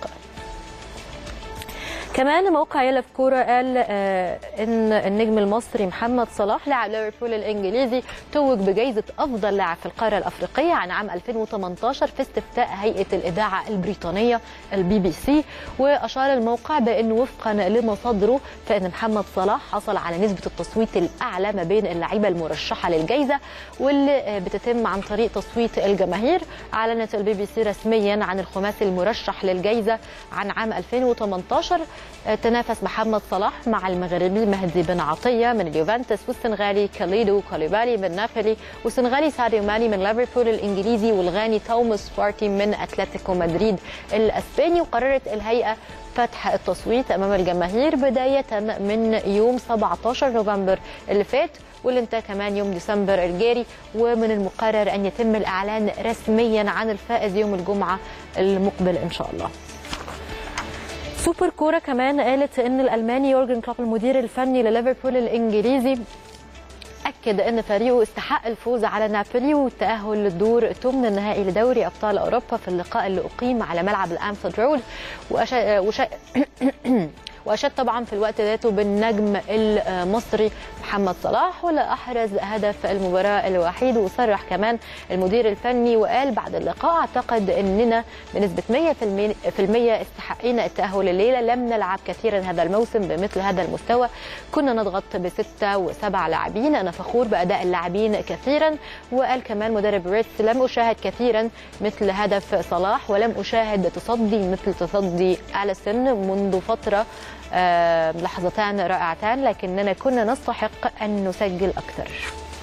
كمان موقع يلا في كوره قال آه ان النجم المصري محمد صلاح لاعب ليفربول الانجليزي توج بجائزه افضل لاعب في القاره الافريقيه عن عام 2018 في استفتاء هيئه الاذاعه البريطانيه البي بي سي واشار الموقع بانه وفقا لمصادره فان محمد صلاح حصل على نسبه التصويت الاعلى ما بين اللعيبه المرشحه للجائزه واللي بتتم عن طريق تصويت الجماهير اعلنت البي بي سي رسميا عن الخماسي المرشح للجائزه عن عام 2018 تنافس محمد صلاح مع المغربي مهدي بن عطيه من اليوفنتوس والسنغالي كاليدو كوليبالي من نابولي والسنغالي ساديو ماني من ليفربول الانجليزي والغاني توماس بارتي من اتلتيكو مدريد الاسباني وقررت الهيئه فتح التصويت امام الجماهير بدايه من يوم 17 نوفمبر اللي فات واللي انتهى كمان يوم ديسمبر الجاري ومن المقرر ان يتم الاعلان رسميا عن الفائز يوم الجمعه المقبل ان شاء الله. سوبر كوره كمان قالت ان الالماني يورجن كلوب المدير الفني لليفربول الانجليزي اكد ان فريقه استحق الفوز على نابولي والتاهل للدور الثمن النهائي لدوري ابطال اوروبا في اللقاء اللي اقيم على ملعب الانفيلد رود وأشا... وشا... واشاد طبعا في الوقت ذاته بالنجم المصري محمد صلاح واللي احرز هدف المباراه الوحيد وصرح كمان المدير الفني وقال بعد اللقاء اعتقد اننا بنسبه 100% استحقينا التاهل الليله لم نلعب كثيرا هذا الموسم بمثل هذا المستوى كنا نضغط بسته وسبع لاعبين انا فخور باداء اللاعبين كثيرا وقال كمان مدرب ريتس لم اشاهد كثيرا مثل هدف صلاح ولم اشاهد تصدي مثل تصدي اليسون منذ فتره آه لحظتان رائعتان لكننا كنا نستحق ان نسجل اكثر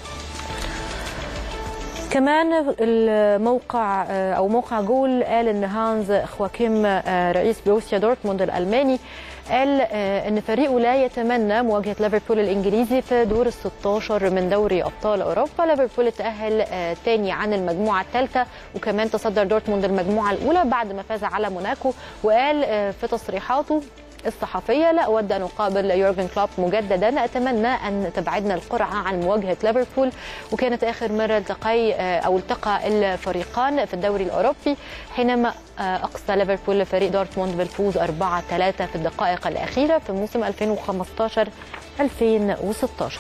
كمان الموقع او موقع جول قال ان هانز خواكيم رئيس بروسيا دورتموند الالماني قال ان فريقه لا يتمنى مواجهه ليفربول الانجليزي في دور ال 16 من دوري ابطال اوروبا ليفربول تاهل تاني عن المجموعه الثالثه وكمان تصدر دورتموند المجموعه الاولى بعد ما فاز على موناكو وقال في تصريحاته الصحفية لا أود أن أقابل يورجن كلوب مجددا أتمنى أن تبعدنا القرعة عن مواجهة ليفربول وكانت آخر مرة التقي أو التقى الفريقان في الدوري الأوروبي حينما أقصى ليفربول فريق دورتموند بالفوز 4-3 في الدقائق الأخيرة في موسم 2015 2016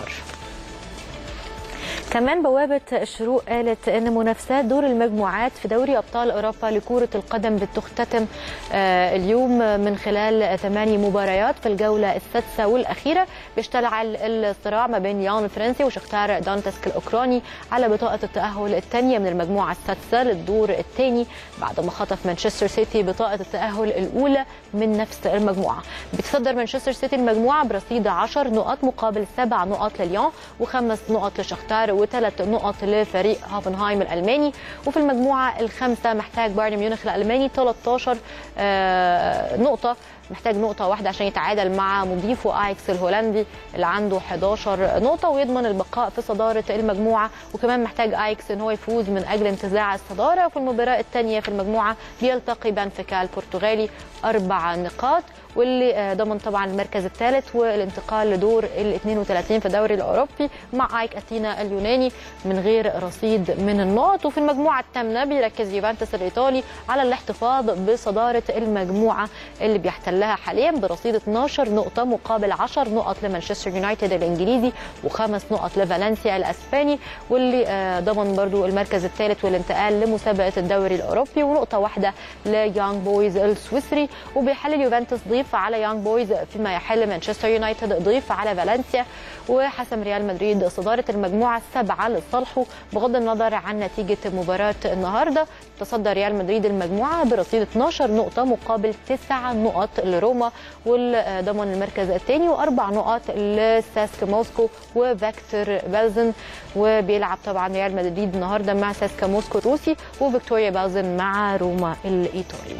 كمان بوابة الشروق قالت أن منافسات دور المجموعات في دوري أبطال أوروبا لكرة القدم بتختتم اليوم من خلال ثماني مباريات في الجولة السادسة والأخيرة بيشتعل الصراع ما بين ليون الفرنسي وشختار دونتسك الأوكراني على بطاقة التأهل الثانية من المجموعة السادسة للدور الثاني بعد ما خطف مانشستر سيتي بطاقة التأهل الأولى من نفس المجموعة بتصدر مانشستر سيتي المجموعة برصيد 10 نقاط مقابل 7 نقاط لليون وخمس نقط لشختار وثلاث نقط لفريق هوفنهايم الالماني وفي المجموعه الخامسه محتاج بايرن ميونخ الالماني 13 نقطه محتاج نقطه واحده عشان يتعادل مع مضيفه ايكس الهولندي اللي عنده 11 نقطه ويضمن البقاء في صداره المجموعه وكمان محتاج ايكس ان هو يفوز من اجل انتزاع الصداره وفي المباراه الثانيه في المجموعه بيلتقي بنفيكا البرتغالي اربع نقاط واللي ضمن طبعا المركز الثالث والانتقال لدور ال 32 في الدوري الاوروبي مع ايك اثينا اليوناني من غير رصيد من النقط وفي المجموعه الثامنه بيركز يوفنتوس الايطالي على الاحتفاظ بصداره المجموعه اللي بيحتلها محلها حاليا برصيد 12 نقطة مقابل 10 نقط لمانشستر يونايتد الإنجليزي وخمس نقط لفالنسيا الأسباني واللي آه، ضمن برضو المركز الثالث والانتقال لمسابقة الدوري الأوروبي ونقطة واحدة ليونج بويز السويسري وبيحل اليوفنتوس ضيف على يونج بويز فيما يحل مانشستر يونايتد ضيف على فالنسيا وحسم ريال مدريد صدارة المجموعة السبعة لصالحه بغض النظر عن نتيجة مباراة النهاردة تصدر ريال مدريد المجموعة برصيد 12 نقطة مقابل 9 نقط لروما والضمن المركز الثاني وأربع نقط لساسك موسكو وفيكتور بلزن وبيلعب طبعا ريال مدريد النهارده مع ساسكا موسكو الروسي وفيكتوريا بلزن مع روما الإيطالي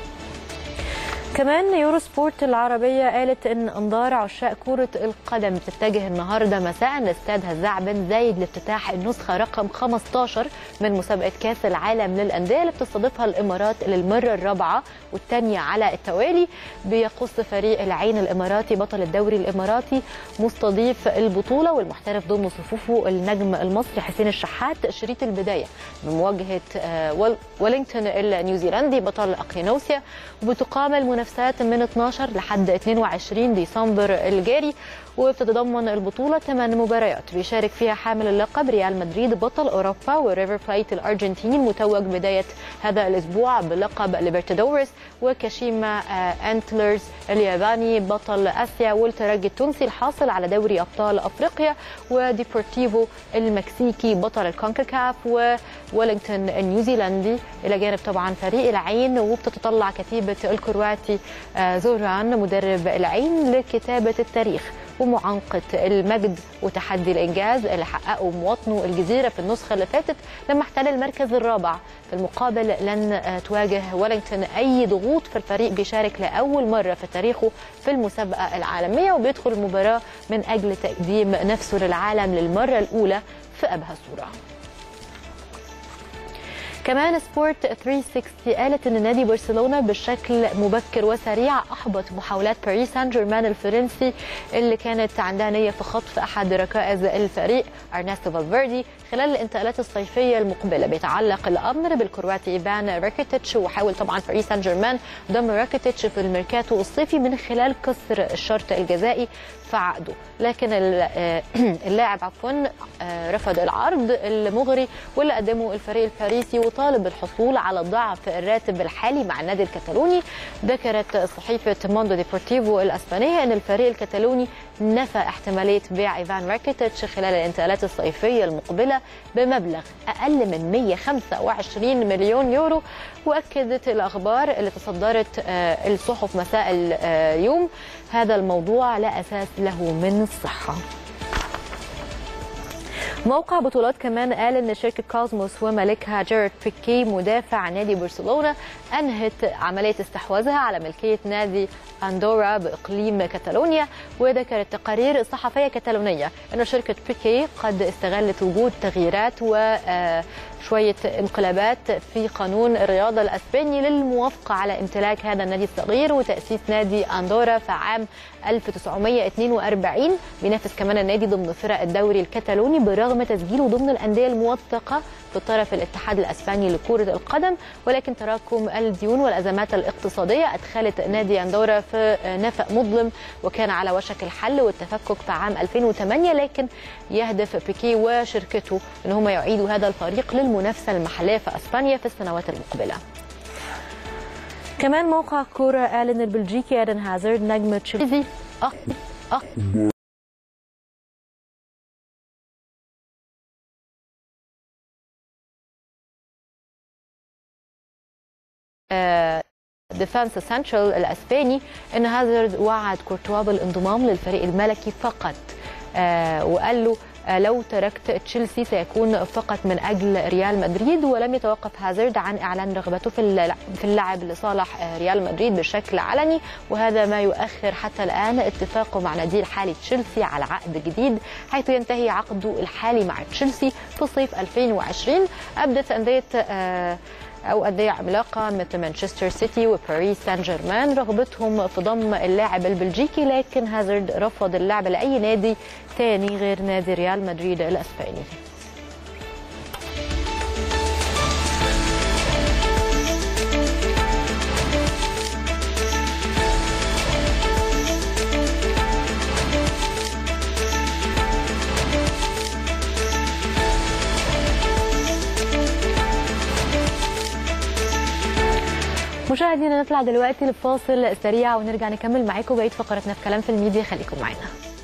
كمان يورو سبورت العربية قالت إن أنظار عشاق كرة القدم تتجه النهاردة مساء لاستاد هزاع بن زايد لافتتاح النسخة رقم 15 من مسابقة كأس العالم للأندية اللي بتستضيفها الإمارات للمرة الرابعة والثانية على التوالي بيقص فريق العين الإماراتي بطل الدوري الإماراتي مستضيف البطولة والمحترف ضمن صفوفه النجم المصري حسين الشحات شريط البداية بمواجهة آه، ويل- ويلينغتون النيوزيلندي بطل أقيانوسيا وبتقام المنافسات من 12 لحد 22 ديسمبر الجاري وبتتضمن البطولة ثمان مباريات بيشارك فيها حامل اللقب ريال مدريد بطل أوروبا وريفر بلايت الأرجنتيني المتوج بداية هذا الأسبوع بلقب ليبرتادوريس وكاشيما آه، أنتلرز الياباني بطل آسيا والترجي التونسي الحاصل على دوري أبطال أفريقيا وديبورتيفو المكسيكي بطل الكونكاكاف وويلينغتون النيوزيلندي إلى جانب طبعا فريق العين وبتتطلع كتيبة الكرواتي آه، زوران مدرب العين لكتابة التاريخ ومعانقة المجد وتحدي الإنجاز اللي حققه مواطنو الجزيرة في النسخة اللي فاتت لما احتل المركز الرابع في المقابل لن آه، تواجه ويلينغتون أي ضغوط في الفريق بيشارك لأول مرة في تاريخه في المسابقة العالمية وبيدخل المباراة من أجل تقديم نفسه للعالم للمرة الأولى في أبهى صورة كمان سبورت 360 قالت ان نادي برشلونه بشكل مبكر وسريع احبط محاولات باريس سان جيرمان الفرنسي اللي كانت عندها نيه في خطف احد ركائز الفريق ارنستو فالفيردي خلال الانتقالات الصيفيه المقبله بيتعلق الامر بالكرواتي ايفان راكيتيتش وحاول طبعا باريس سان جيرمان ضم راكيتيتش في الميركاتو الصيفي من خلال كسر الشرط الجزائي في عقده لكن ال- آه، اللاعب عفوا آه، رفض العرض المغري واللي قدمه الفريق الباريسي وطالب بالحصول على ضعف الراتب الحالي مع النادي الكتالوني ذكرت صحيفه موندو ديبورتيفو الاسبانيه ان الفريق الكتالوني نفى احتماليه بيع ايفان راكيتيتش خلال الانتقالات الصيفيه المقبله بمبلغ اقل من 125 مليون يورو واكدت الاخبار اللي تصدرت آه، الصحف مساء ال- آه، اليوم هذا الموضوع لا اساس له من الصحه موقع بطولات كمان قال ان شركه كوزموس ومالكها جيرارد بيكي مدافع نادي برشلونه انهت عمليه استحواذها على ملكيه نادي اندورا باقليم كاتالونيا وذكرت تقارير صحفيه كتالونيه ان شركه بيكي قد استغلت وجود تغييرات وشويه انقلابات في قانون الرياضه الاسباني للموافقه على امتلاك هذا النادي الصغير وتاسيس نادي اندورا في عام 1942 بينافس كمان النادي ضمن فرق الدوري الكتالوني برغم تسجيله ضمن الانديه الموثقه في طرف الاتحاد الاسباني لكره القدم ولكن تراكم الديون والازمات الاقتصاديه ادخلت نادي اندورا في نفق مظلم وكان على وشك الحل والتفكك في عام 2008 لكن يهدف بيكي وشركته ان هم يعيدوا هذا الفريق للمنافسه المحليه في اسبانيا في السنوات المقبله. كمان موقع كورة قال ان البلجيكي ايدن هازارد نجم تشيلسي اه اه ديفانس سنترال الاسباني ان هازارد وعد كورتوا بالانضمام للفريق الملكي فقط آه وقال له آه لو تركت تشيلسي سيكون فقط من اجل ريال مدريد ولم يتوقف هازارد عن اعلان رغبته في اللع- في اللعب لصالح آه ريال مدريد بشكل علني وهذا ما يؤخر حتى الان اتفاقه مع ناديه الحالي تشيلسي على عقد جديد حيث ينتهي عقده الحالي مع تشيلسي في صيف 2020 ابدت انديه آه او انديه عملاقه مثل مانشستر سيتي وباريس سان جيرمان رغبتهم في ضم اللاعب البلجيكي لكن هازارد رفض اللعب لاي نادي ثاني غير نادي ريال مدريد الاسباني مشاهدينا نطلع دلوقتي لفاصل سريع ونرجع نكمل معاكم بقيه فقراتنا في كلام في الميديا خليكم معانا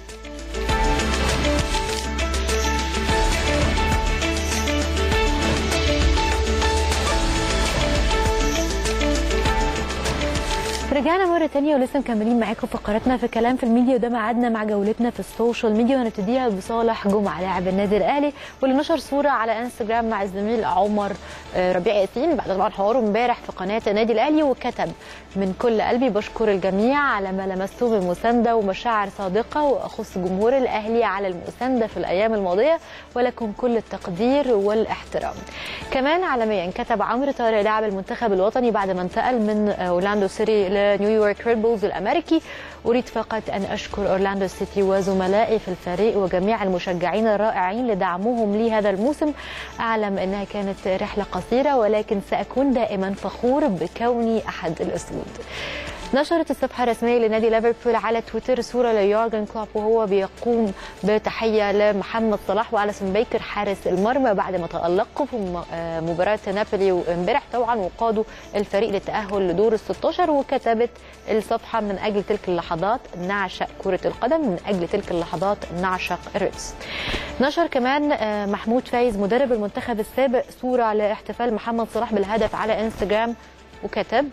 رجعنا مرة تانية ولسه مكملين معاكم فقراتنا في كلام في الميديا وده ميعادنا مع جولتنا في السوشيال ميديا وهنبتديها بصالح جمعة لاعب النادي الأهلي واللي نشر صورة على انستجرام مع الزميل عمر ربيع ياسين بعد طبعا حواره امبارح في قناة النادي الأهلي وكتب من كل قلبي بشكر الجميع على ما لمسته من مساندة ومشاعر صادقة وأخص جمهور الأهلي على المساندة في الأيام الماضية ولكم كل التقدير والاحترام كمان عالميا كتب عمرو طارق لاعب المنتخب الوطني بعد ما انتقل من اورلاندو سيتي لنيويورك ريد بولز الامريكي اريد فقط ان اشكر اورلاندو سيتي وزملائي في الفريق وجميع المشجعين الرائعين لدعمهم لي هذا الموسم اعلم انها كانت رحله قصيره ولكن ساكون دائما فخور بكوني احد الاسود نشرت الصفحة الرسمية لنادي ليفربول على تويتر صورة ليورجن كلوب وهو بيقوم بتحية لمحمد صلاح وأليسون بيكر حارس المرمى بعد ما تألقوا في مباراة نابولي امبارح طبعا وقادوا الفريق للتأهل لدور ال 16 وكتبت الصفحة من أجل تلك اللحظات نعشق كرة القدم من أجل تلك اللحظات نعشق الريتس نشر كمان محمود فايز مدرب المنتخب السابق صورة لاحتفال محمد صلاح بالهدف على انستجرام وكتب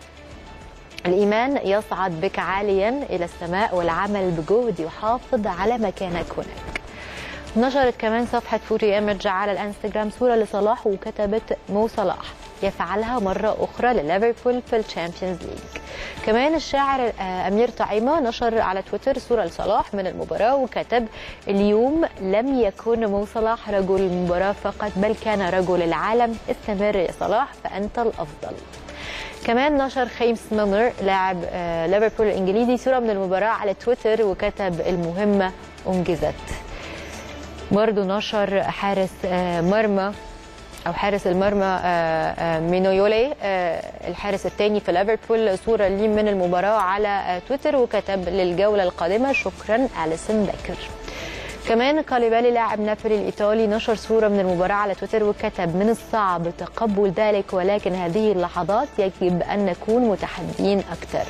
الإيمان يصعد بك عاليا إلى السماء والعمل بجهد يحافظ على مكانك هناك نشرت كمان صفحة فوري ايمج على الانستجرام صورة لصلاح وكتبت مو صلاح يفعلها مرة أخرى لليفربول في الشامبيونز ليج كمان الشاعر أمير طعيمة نشر على تويتر صورة لصلاح من المباراة وكتب اليوم لم يكن مو صلاح رجل المباراة فقط بل كان رجل العالم استمر يا صلاح فأنت الأفضل كمان نشر خيمس ميلنر لاعب ليفربول الانجليزي صوره من المباراه على تويتر وكتب المهمه انجزت برضه نشر حارس مرمى او حارس المرمى مينويولي الحارس الثاني في ليفربول صوره ليه من المباراه على تويتر وكتب للجوله القادمه شكرا اليسون بيكر كمان كاليبالي لاعب نابولي الايطالي نشر صوره من المباراه على تويتر وكتب من الصعب تقبل ذلك ولكن هذه اللحظات يجب ان نكون متحدين اكثر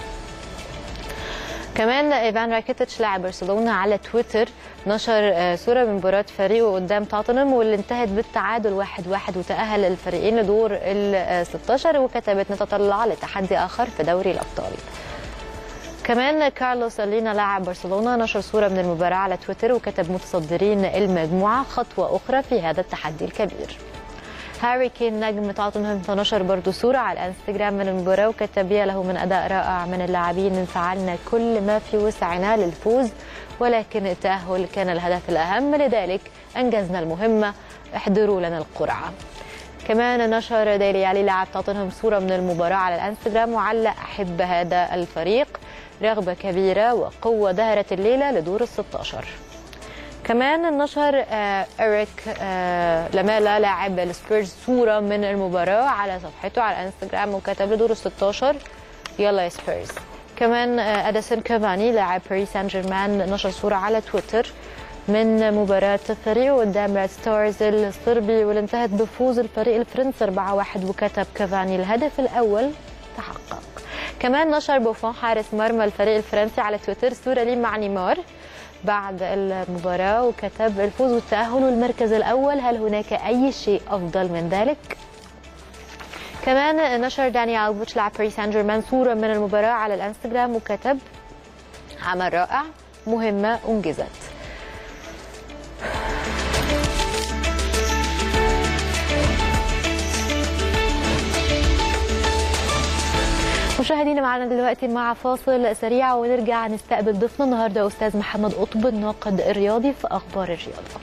كمان ايفان راكيتيتش لاعب برشلونه على تويتر نشر صوره من مباراه فريقه قدام توتنهام واللي انتهت بالتعادل واحد واحد وتاهل الفريقين لدور ال 16 وكتبت نتطلع لتحدي اخر في دوري الابطال كمان كارلوس ألينا لاعب برشلونة نشر صورة من المباراة على تويتر وكتب متصدرين المجموعة خطوة أخرى في هذا التحدي الكبير هاري كين نجم توتنهام فنشر برضو صورة على الانستجرام من المباراة وكتب يا له من أداء رائع من اللاعبين فعلنا كل ما في وسعنا للفوز ولكن التأهل كان الهدف الأهم لذلك أنجزنا المهمة احضروا لنا القرعة كمان نشر ديلي علي لاعب توتنهام صورة من المباراة على الانستجرام وعلق أحب هذا الفريق رغبة كبيرة وقوة ظهرت الليلة لدور ال 16 كمان نشر آه إريك آه لمالا لاعب السبيرز صورة من المباراة على صفحته على الانستجرام وكتب لدور ال 16 يلا يا سبيرز كمان آه أديسون كافاني لاعب باريس سان جيرمان نشر صورة على تويتر من مباراة فريقه قدام ريد ستارز الصربي واللي انتهت بفوز الفريق الفرنسي 4-1 وكتب كافاني الهدف الأول تحقق كمان نشر بوفون حارس مرمى الفريق الفرنسي على تويتر صورة ليه مع نيمار بعد المباراة وكتب الفوز والتأهل والمركز الأول هل هناك أي شيء أفضل من ذلك؟ كمان نشر داني ألفوتش لاعب باريس سان جيرمان صورة من المباراة على الانستجرام وكتب عمل رائع مهمة أنجزت مشاهدينا معنا دلوقتي مع فاصل سريع ونرجع نستقبل ضيفنا النهارده استاذ محمد قطب الناقد الرياضي في اخبار الرياضه.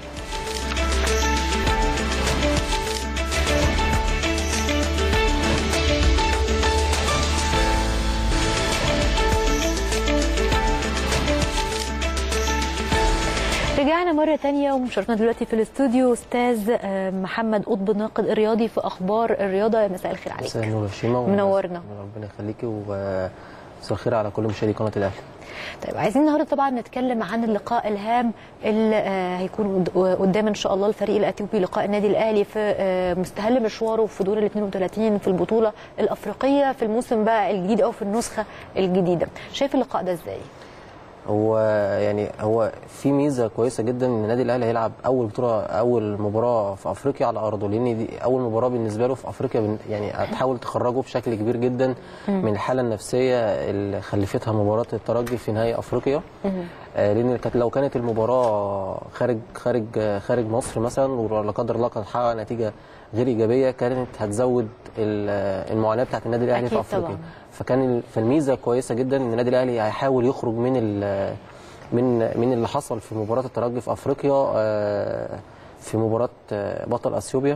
رجعنا مرة تانية ومشاركنا دلوقتي في الاستوديو أستاذ محمد قطب الناقد الرياضي في أخبار الرياضة مساء الخير عليك مساء النور يا شيماء منورنا ربنا يخليكي و مساء الخير على كل مشاهدي قناه الاهلي طيب عايزين النهارده طبعا نتكلم عن اللقاء الهام اللي آه، هيكون قد- قدام ان شاء الله الفريق الاثيوبي لقاء النادي الاهلي في آه، مستهل مشواره في دور ال 32 في البطوله الافريقيه في الموسم بقى الجديد او في النسخه الجديده شايف اللقاء ده ازاي هو يعني هو في ميزه كويسه جدا ان النادي الاهلي هيلعب اول بطوله اول مباراه في افريقيا على ارضه لان دي اول مباراه بالنسبه له في افريقيا بن- يعني هتحاول تخرجه بشكل كبير جدا من الحاله النفسيه اللي خلفتها مباراه الترجي في نهائي افريقيا آه، لان كانت لو كانت المباراه خارج خارج آه، خارج مصر مثلا ولا قدر الله كانت حقق نتيجه غير ايجابيه كانت هتزود ال- آه، المعاناه بتاعت النادي الاهلي في أكيد افريقيا طبعاً. فكان ال- فالميزه كويسه جدا ان النادي الاهلي هيحاول يخرج من ال- من من اللي حصل في مباراه الترجي في افريقيا آه، في مباراه آه، بطل اثيوبيا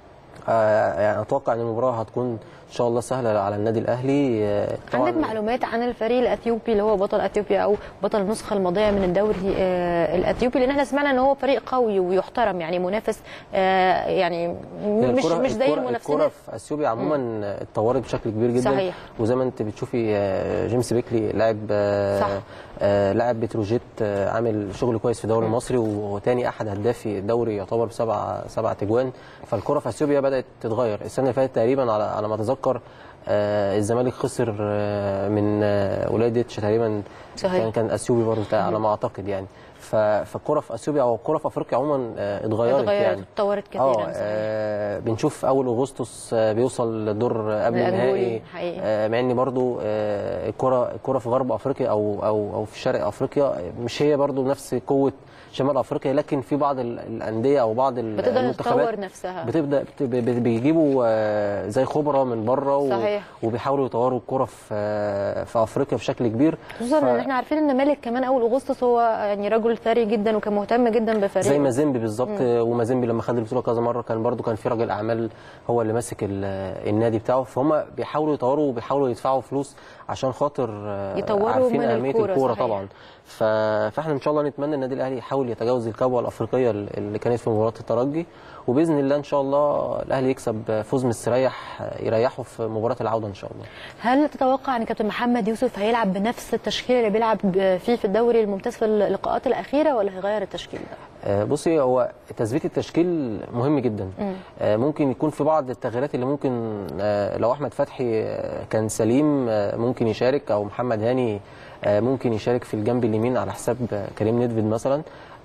آه، يعني اتوقع ان المباراه هتكون ان شاء الله سهله على النادي الاهلي آه، طبعاً عندك معلومات عن الفريق الاثيوبي اللي هو بطل اثيوبيا او بطل النسخه الماضيه من الدوري آه، الاثيوبي لان احنا سمعنا ان هو فريق قوي ويحترم يعني منافس آه، يعني هي مش الكرة- مش زي الكرة- المنافسين الكرة في اثيوبيا عموما اتطورت بشكل كبير جدا صحيح. وزي ما انت بتشوفي آه، جيمس بيكلي لاعب آه، صح. آه، لاعب بتروجيت آه، عامل شغل كويس في الدوري المصري وتاني احد هدافي الدوري يعتبر بسبع سبع تجوان فالكرة في اثيوبيا بدات تتغير السنه اللي فاتت تقريبا على على ما اتذكر آه، الزمالك خسر آه، من آه، ولادتش تقريبا صحيح. كان كان اثيوبي برضه بتاع- على ما اعتقد يعني ف- فالكرة في اثيوبيا او الكرة في افريقيا عموما آه، اتغيرت اتغيرت يعني اتطورت كثيرا اه صحيح. آه، بنشوف اول اغسطس آه، بيوصل للدور قبل الأنجولي، النهائي حقيقي. آه، مع ان برضو آه، الكره الكره في غرب افريقيا او او او في شرق افريقيا مش هي برضو نفس قوه شمال افريقيا لكن في بعض ال- الانديه او بعض ال- بتقدر المنتخبات تطور نفسها بتبدا بت- ب- ب- بيجيبوا آه، زي خبره من بره و- صحيح. وبيحاولوا يطوروا الكره في آه، في افريقيا بشكل كبير خصوصا ف- ان احنا عارفين ان مالك كمان اول اغسطس هو يعني رجل ثري جدا وكان مهتم جدا بفريقه زي مازيمبي بالظبط ومازيمبي لما خد البطوله كذا مره كان برضو كان في راجل اعمال هو اللي ماسك ال- النادي بتاعه فهم بيحاولوا يطوروا وبيحاولوا يدفعوا فلوس عشان خاطر آه، يطوروا عارفين من اهميه الكورة، الكوره صحيح. طبعا ف... فاحنا ان شاء الله نتمنى النادي الاهلي يحاول يتجاوز الكبوه الافريقيه اللي كانت في مباراه الترجي وباذن الله ان شاء الله الاهلي يكسب فوز مستريح يريحه في مباراه العوده ان شاء الله هل تتوقع ان كابتن محمد يوسف هيلعب بنفس التشكيل اللي بيلعب فيه في الدوري الممتاز في اللقاءات الاخيره ولا هيغير التشكيل ده؟ آه، بصي هو تثبيت التشكيل مهم جدا آه، ممكن يكون في بعض التغييرات اللي ممكن آه، لو احمد فتحي آه، كان سليم آه، ممكن يشارك او محمد هاني آه، ممكن يشارك في الجنب اليمين على حساب آه، كريم نيدفيد مثلا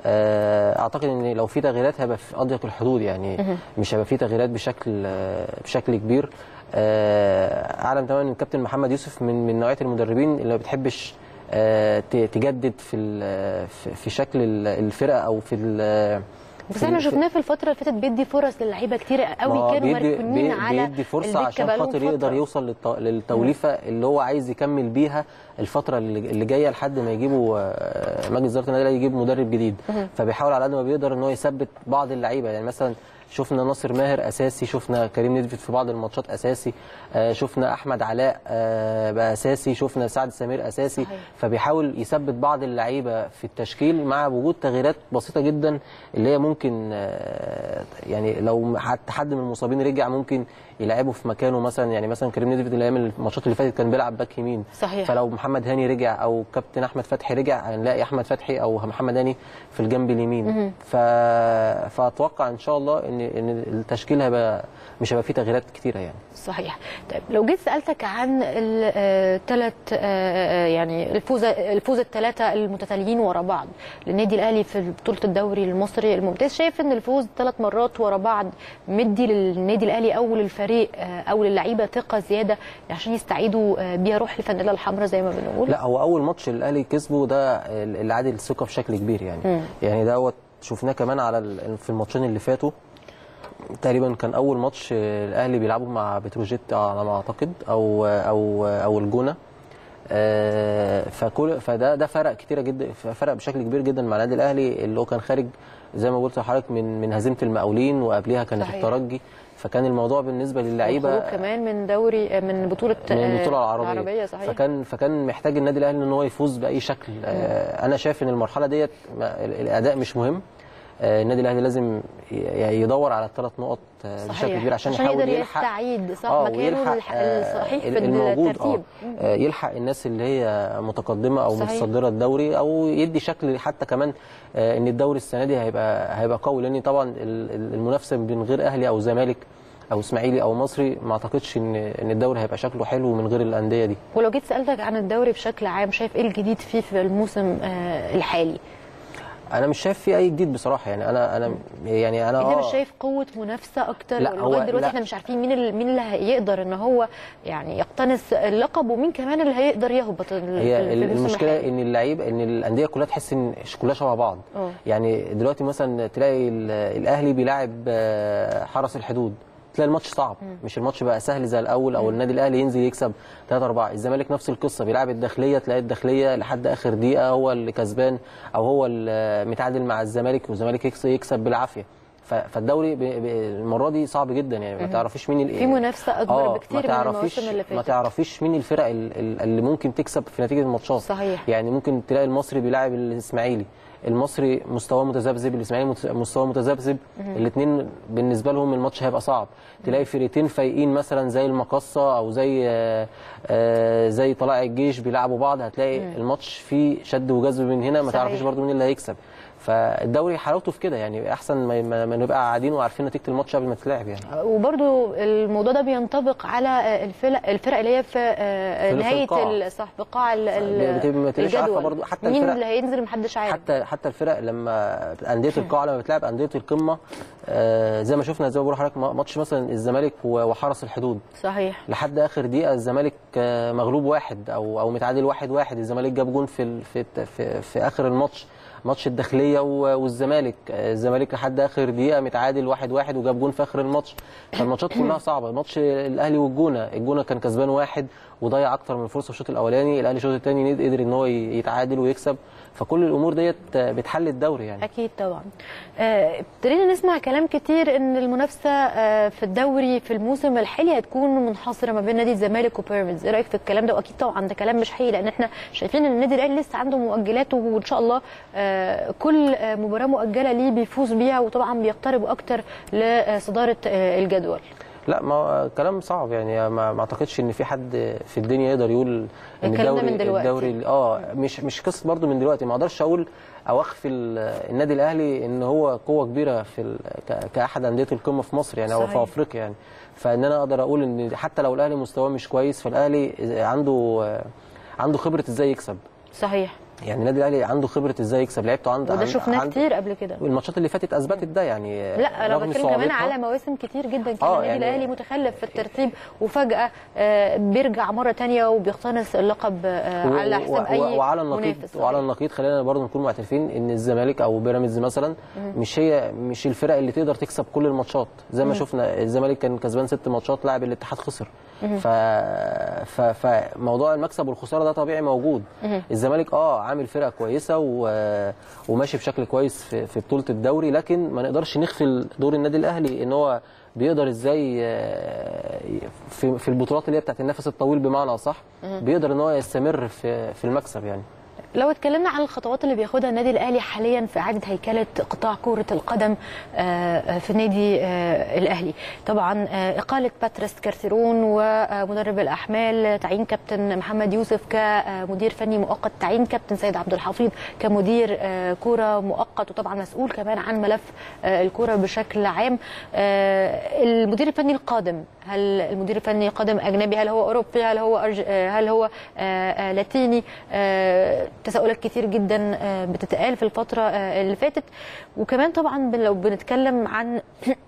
آه، اعتقد ان لو في تغييرات هيبقى في اضيق الحدود يعني مش هيبقى في تغييرات بشكل آه، بشكل كبير آه، اعلم تماما ان الكابتن محمد يوسف من من نوعيه المدربين اللي ما بتحبش آه، ت- تجدد في ال- في- في شكل ال- الفرقه او في ال- بس في احنا ال- شفناه في الفتره اللي فاتت بيدي فرص للعيبه كتير ما قوي هو كانوا بيدي- مركونين بي- على بيدي فرصه الدكة عشان بقالهم خاطر يقدر فترة. يوصل للت- للتوليفه اللي هو عايز يكمل بيها الفتره اللي اللي جايه لحد ما يجيبوا آه، مجلس اداره النادي الأهلي يجيب مدرب جديد فبيحاول على قد ما بيقدر ان هو يثبت بعض اللعيبه يعني مثلا شفنا ناصر ماهر اساسي شفنا كريم نيدفيد في بعض الماتشات اساسي آه، شفنا احمد علاء آه، بقى اساسي شفنا سعد سمير اساسي صحيح. فبيحاول يثبت بعض اللعيبه في التشكيل مع وجود تغييرات بسيطه جدا اللي هي ممكن آه، يعني لو حد حد من المصابين رجع ممكن يلعبه في مكانه مثلا يعني مثلا كريم نيدفيد الايام الماتشات اللي فاتت كان بيلعب باك يمين صحيح. فلو محمد هاني رجع او كابتن احمد فتحي رجع هنلاقي احمد فتحي او محمد هاني في الجنب اليمين ف... فاتوقع ان شاء الله ان ان التشكيل هيبقى مش هيبقى فيه تغييرات كتيره يعني صحيح طيب لو جيت سالتك عن الثلاث يعني الفوز الفوز الثلاثه المتتاليين ورا بعض للنادي الاهلي في بطوله الدوري المصري الممتاز شايف ان الفوز ثلاث مرات ورا بعض مدي للنادي الاهلي او للفريق آه، او للعيبه ثقه زياده عشان يستعيدوا آه، بيها روح الفانيلا الحمراء زي ما بنقول لا هو اول ماتش الاهلي كسبه ده اللي عادل الثقه بشكل كبير يعني مم. يعني دوت شفناه كمان على ال- في الماتشين اللي فاتوا تقريبا كان اول ماتش الاهلي بيلعبوا مع بتروجيت على ما اعتقد او او او الجونه آه، فكل فده ده فرق كتيره جدا فرق بشكل كبير جدا مع النادي الاهلي اللي هو كان خارج زي ما قلت لحضرتك من من هزيمه المقاولين وقبلها كانت صحيح. الترجي فكان الموضوع بالنسبه للعيبه والخروج كمان من دوري من بطوله من آه، البطوله العربيه, العربيه صحيح فكان فكان محتاج النادي الاهلي ان هو يفوز باي شكل آه انا شايف ان المرحله ديت ما- ال- الاداء مش مهم آه، النادي الاهلي لازم ي- يدور على الثلاث نقط آه، بشكل صحيح. كبير عشان, عشان يحاول يقدر يلحق يستعيد صح آه، مكانه ويلحق، الح- آه، الصحيح في الموجود الترتيب آه. آه، يلحق الناس اللي هي متقدمه او صحيح. متصدره الدوري او يدي شكل حتى كمان آه، ان الدوري السنه دي هيبقى هيبقى قوي لان طبعا ال- ال- المنافسه بين غير اهلي او زمالك او اسماعيلي او مصري ما اعتقدش ان ان الدوري هيبقى شكله حلو من غير الانديه دي ولو جيت سالتك عن الدوري بشكل عام شايف ايه الجديد فيه في الموسم آه، الحالي انا مش شايف فيه اي جديد بصراحه يعني انا انا يعني انا انت آه مش شايف قوه منافسه اكتر لا، لغايه هو- دلوقتي لا. احنا مش عارفين مين ال- مين اللي هيقدر ان هو يعني يقتنص اللقب ومين كمان اللي هيقدر يهبط ال- في هي الموسم المشكله الحالي. ان اللعيب ان الانديه كلها تحس ان كلها شبه بعض اه. يعني دلوقتي مثلا تلاقي ال- الاهلي بيلاعب آه، حرس الحدود تلاقي الماتش صعب مش الماتش بقى سهل زي الاول او النادي الاهلي ينزل يكسب 3 4 الزمالك نفس القصه بيلعب الداخليه تلاقي الداخليه لحد اخر دقيقه هو اللي كسبان او هو اللي متعادل مع الزمالك والزمالك يكسب يكسب بالعافيه ف- فالدوري ب- ب- المره دي صعب جدا يعني ما تعرفيش مين ال- في منافسه اكبر آه، بكتير ما من تعرفيش المواسم اللي ما فاتت تعرفيش مين الفرق ال- ال- اللي ممكن تكسب في نتيجه الماتشات صحيح. يعني ممكن تلاقي المصري بيلاعب الاسماعيلي المصري مستواه متذبذب الاسماعيلي مت- مستواه متذبذب الاثنين بالنسبه لهم الماتش هيبقى صعب تلاقي فرقتين فايقين مثلا زي المقصه او زي آه، آه، زي طلائع الجيش بيلعبوا بعض هتلاقي الماتش فيه شد وجذب من هنا ما صحيح. تعرفيش برضو مين اللي هيكسب فالدوري حلاوته في كده يعني احسن ما, ما, ما نبقى قاعدين وعارفين نتيجه الماتش قبل ما تتلعب يعني وبرضو الموضوع ده بينطبق على الفرق الفرق اللي هي في آه، في نهايه القاع. ال- صح في قاع ال- ال- بتبقى ما تبقاش عارفة الجدول برضو حتى مين الفرق- اللي هينزل محدش عارف حتى حتى الفرق لما انديه القاع لما بتلعب انديه القمه آه، زي ما شفنا زي ما بقول لحضرتك ماتش مثلا الزمالك و- وحرس الحدود صحيح لحد اخر دقيقه الزمالك آه، مغلوب واحد او او متعادل واحد واحد الزمالك جاب جون في ال- في في, في اخر الماتش ماتش الداخليه و- والزمالك آه، الزمالك لحد اخر دقيقه متعادل واحد واحد وجاب جون في اخر الماتش فالماتشات كلها صعبه ماتش الاهلي والجونه الجونه كان كسبان واحد وضيع اكتر من فرصه في الشوط الاولاني الاهلي الشوط الثاني قدر ان هو ي- يتعادل ويكسب فكل الامور ديت آه، بتحل الدوري يعني اكيد طبعا آه، ابتدينا نسمع كلام كتير ان المنافسه آه، في الدوري في الموسم الحالي هتكون منحصره ما بين نادي الزمالك وبيراميدز ايه رايك في الكلام ده واكيد طبعا ده كلام مش حقيقي لان احنا شايفين ان النادي الاهلي لسه عنده مؤجلاته وان شاء الله آه، كل آه، مباراه مؤجله ليه بيفوز بيها وطبعا بيقترب اكتر لصداره آه، الجدول لا ما هو كلام صعب يعني ما, ما اعتقدش ان في حد في الدنيا يقدر يقول ان الكلام ده الدوري من دلوقتي. الدوري اه مش مش قصه برضو من دلوقتي ما اقدرش اقول او اخفي ال- النادي الاهلي ان هو قوه كبيره في ال- ك- كاحد انديه القمه في مصر يعني او في صحيح. افريقيا يعني فان انا اقدر اقول ان حتى لو الاهلي مستواه مش كويس فالاهلي عنده عنده خبره ازاي يكسب صحيح يعني النادي الاهلي عنده خبره ازاي يكسب لعبته عنده وده عند- شفناه عند- كتير قبل كده الماتشات اللي فاتت اثبتت ده يعني لا انا رغم بتكلم كمان صعوبتها- على مواسم كتير جدا كان آه، النادي يعني- الاهلي متخلف في الترتيب وفجاه آه، بيرجع مره تانية وبيقتنص اللقب آه، و- على و- حساب اي و- وعلى النقيض منافس وعلى النقيض خلينا برضه نكون معترفين ان الزمالك او بيراميدز مثلا مش هي مش الفرق اللي تقدر تكسب كل الماتشات زي ما شفنا الزمالك كان كسبان ست ماتشات لاعب الاتحاد خسر ف... ف... فموضوع المكسب والخساره ده طبيعي موجود الزمالك اه عامل فرقه كويسه و... وماشي بشكل كويس في... في بطوله الدوري لكن ما نقدرش نغفل دور النادي الاهلي ان هو بيقدر ازاي آه، في في البطولات اللي هي بتاعت النفس الطويل بمعنى اصح بيقدر ان هو يستمر في في المكسب يعني لو اتكلمنا عن الخطوات اللي بياخدها النادي الاهلي حاليا في اعاده هيكله قطاع كره القدم آه، في النادي آه، الاهلي طبعا آه، اقاله باتريس كارتيرون ومدرب الاحمال تعيين كابتن محمد يوسف كمدير فني مؤقت تعيين كابتن سيد عبد الحفيظ كمدير آه، كره مؤقت وطبعا مسؤول كمان عن ملف آه، الكره بشكل عام آه، المدير الفني القادم هل المدير الفني القادم اجنبي هل هو اوروبي هل هو أرج... آه، هل هو آه، آه، لاتيني آه، تساؤلات كتير جدا آه، بتتقال في الفتره آه، اللي فاتت وكمان طبعا بن- لو بنتكلم عن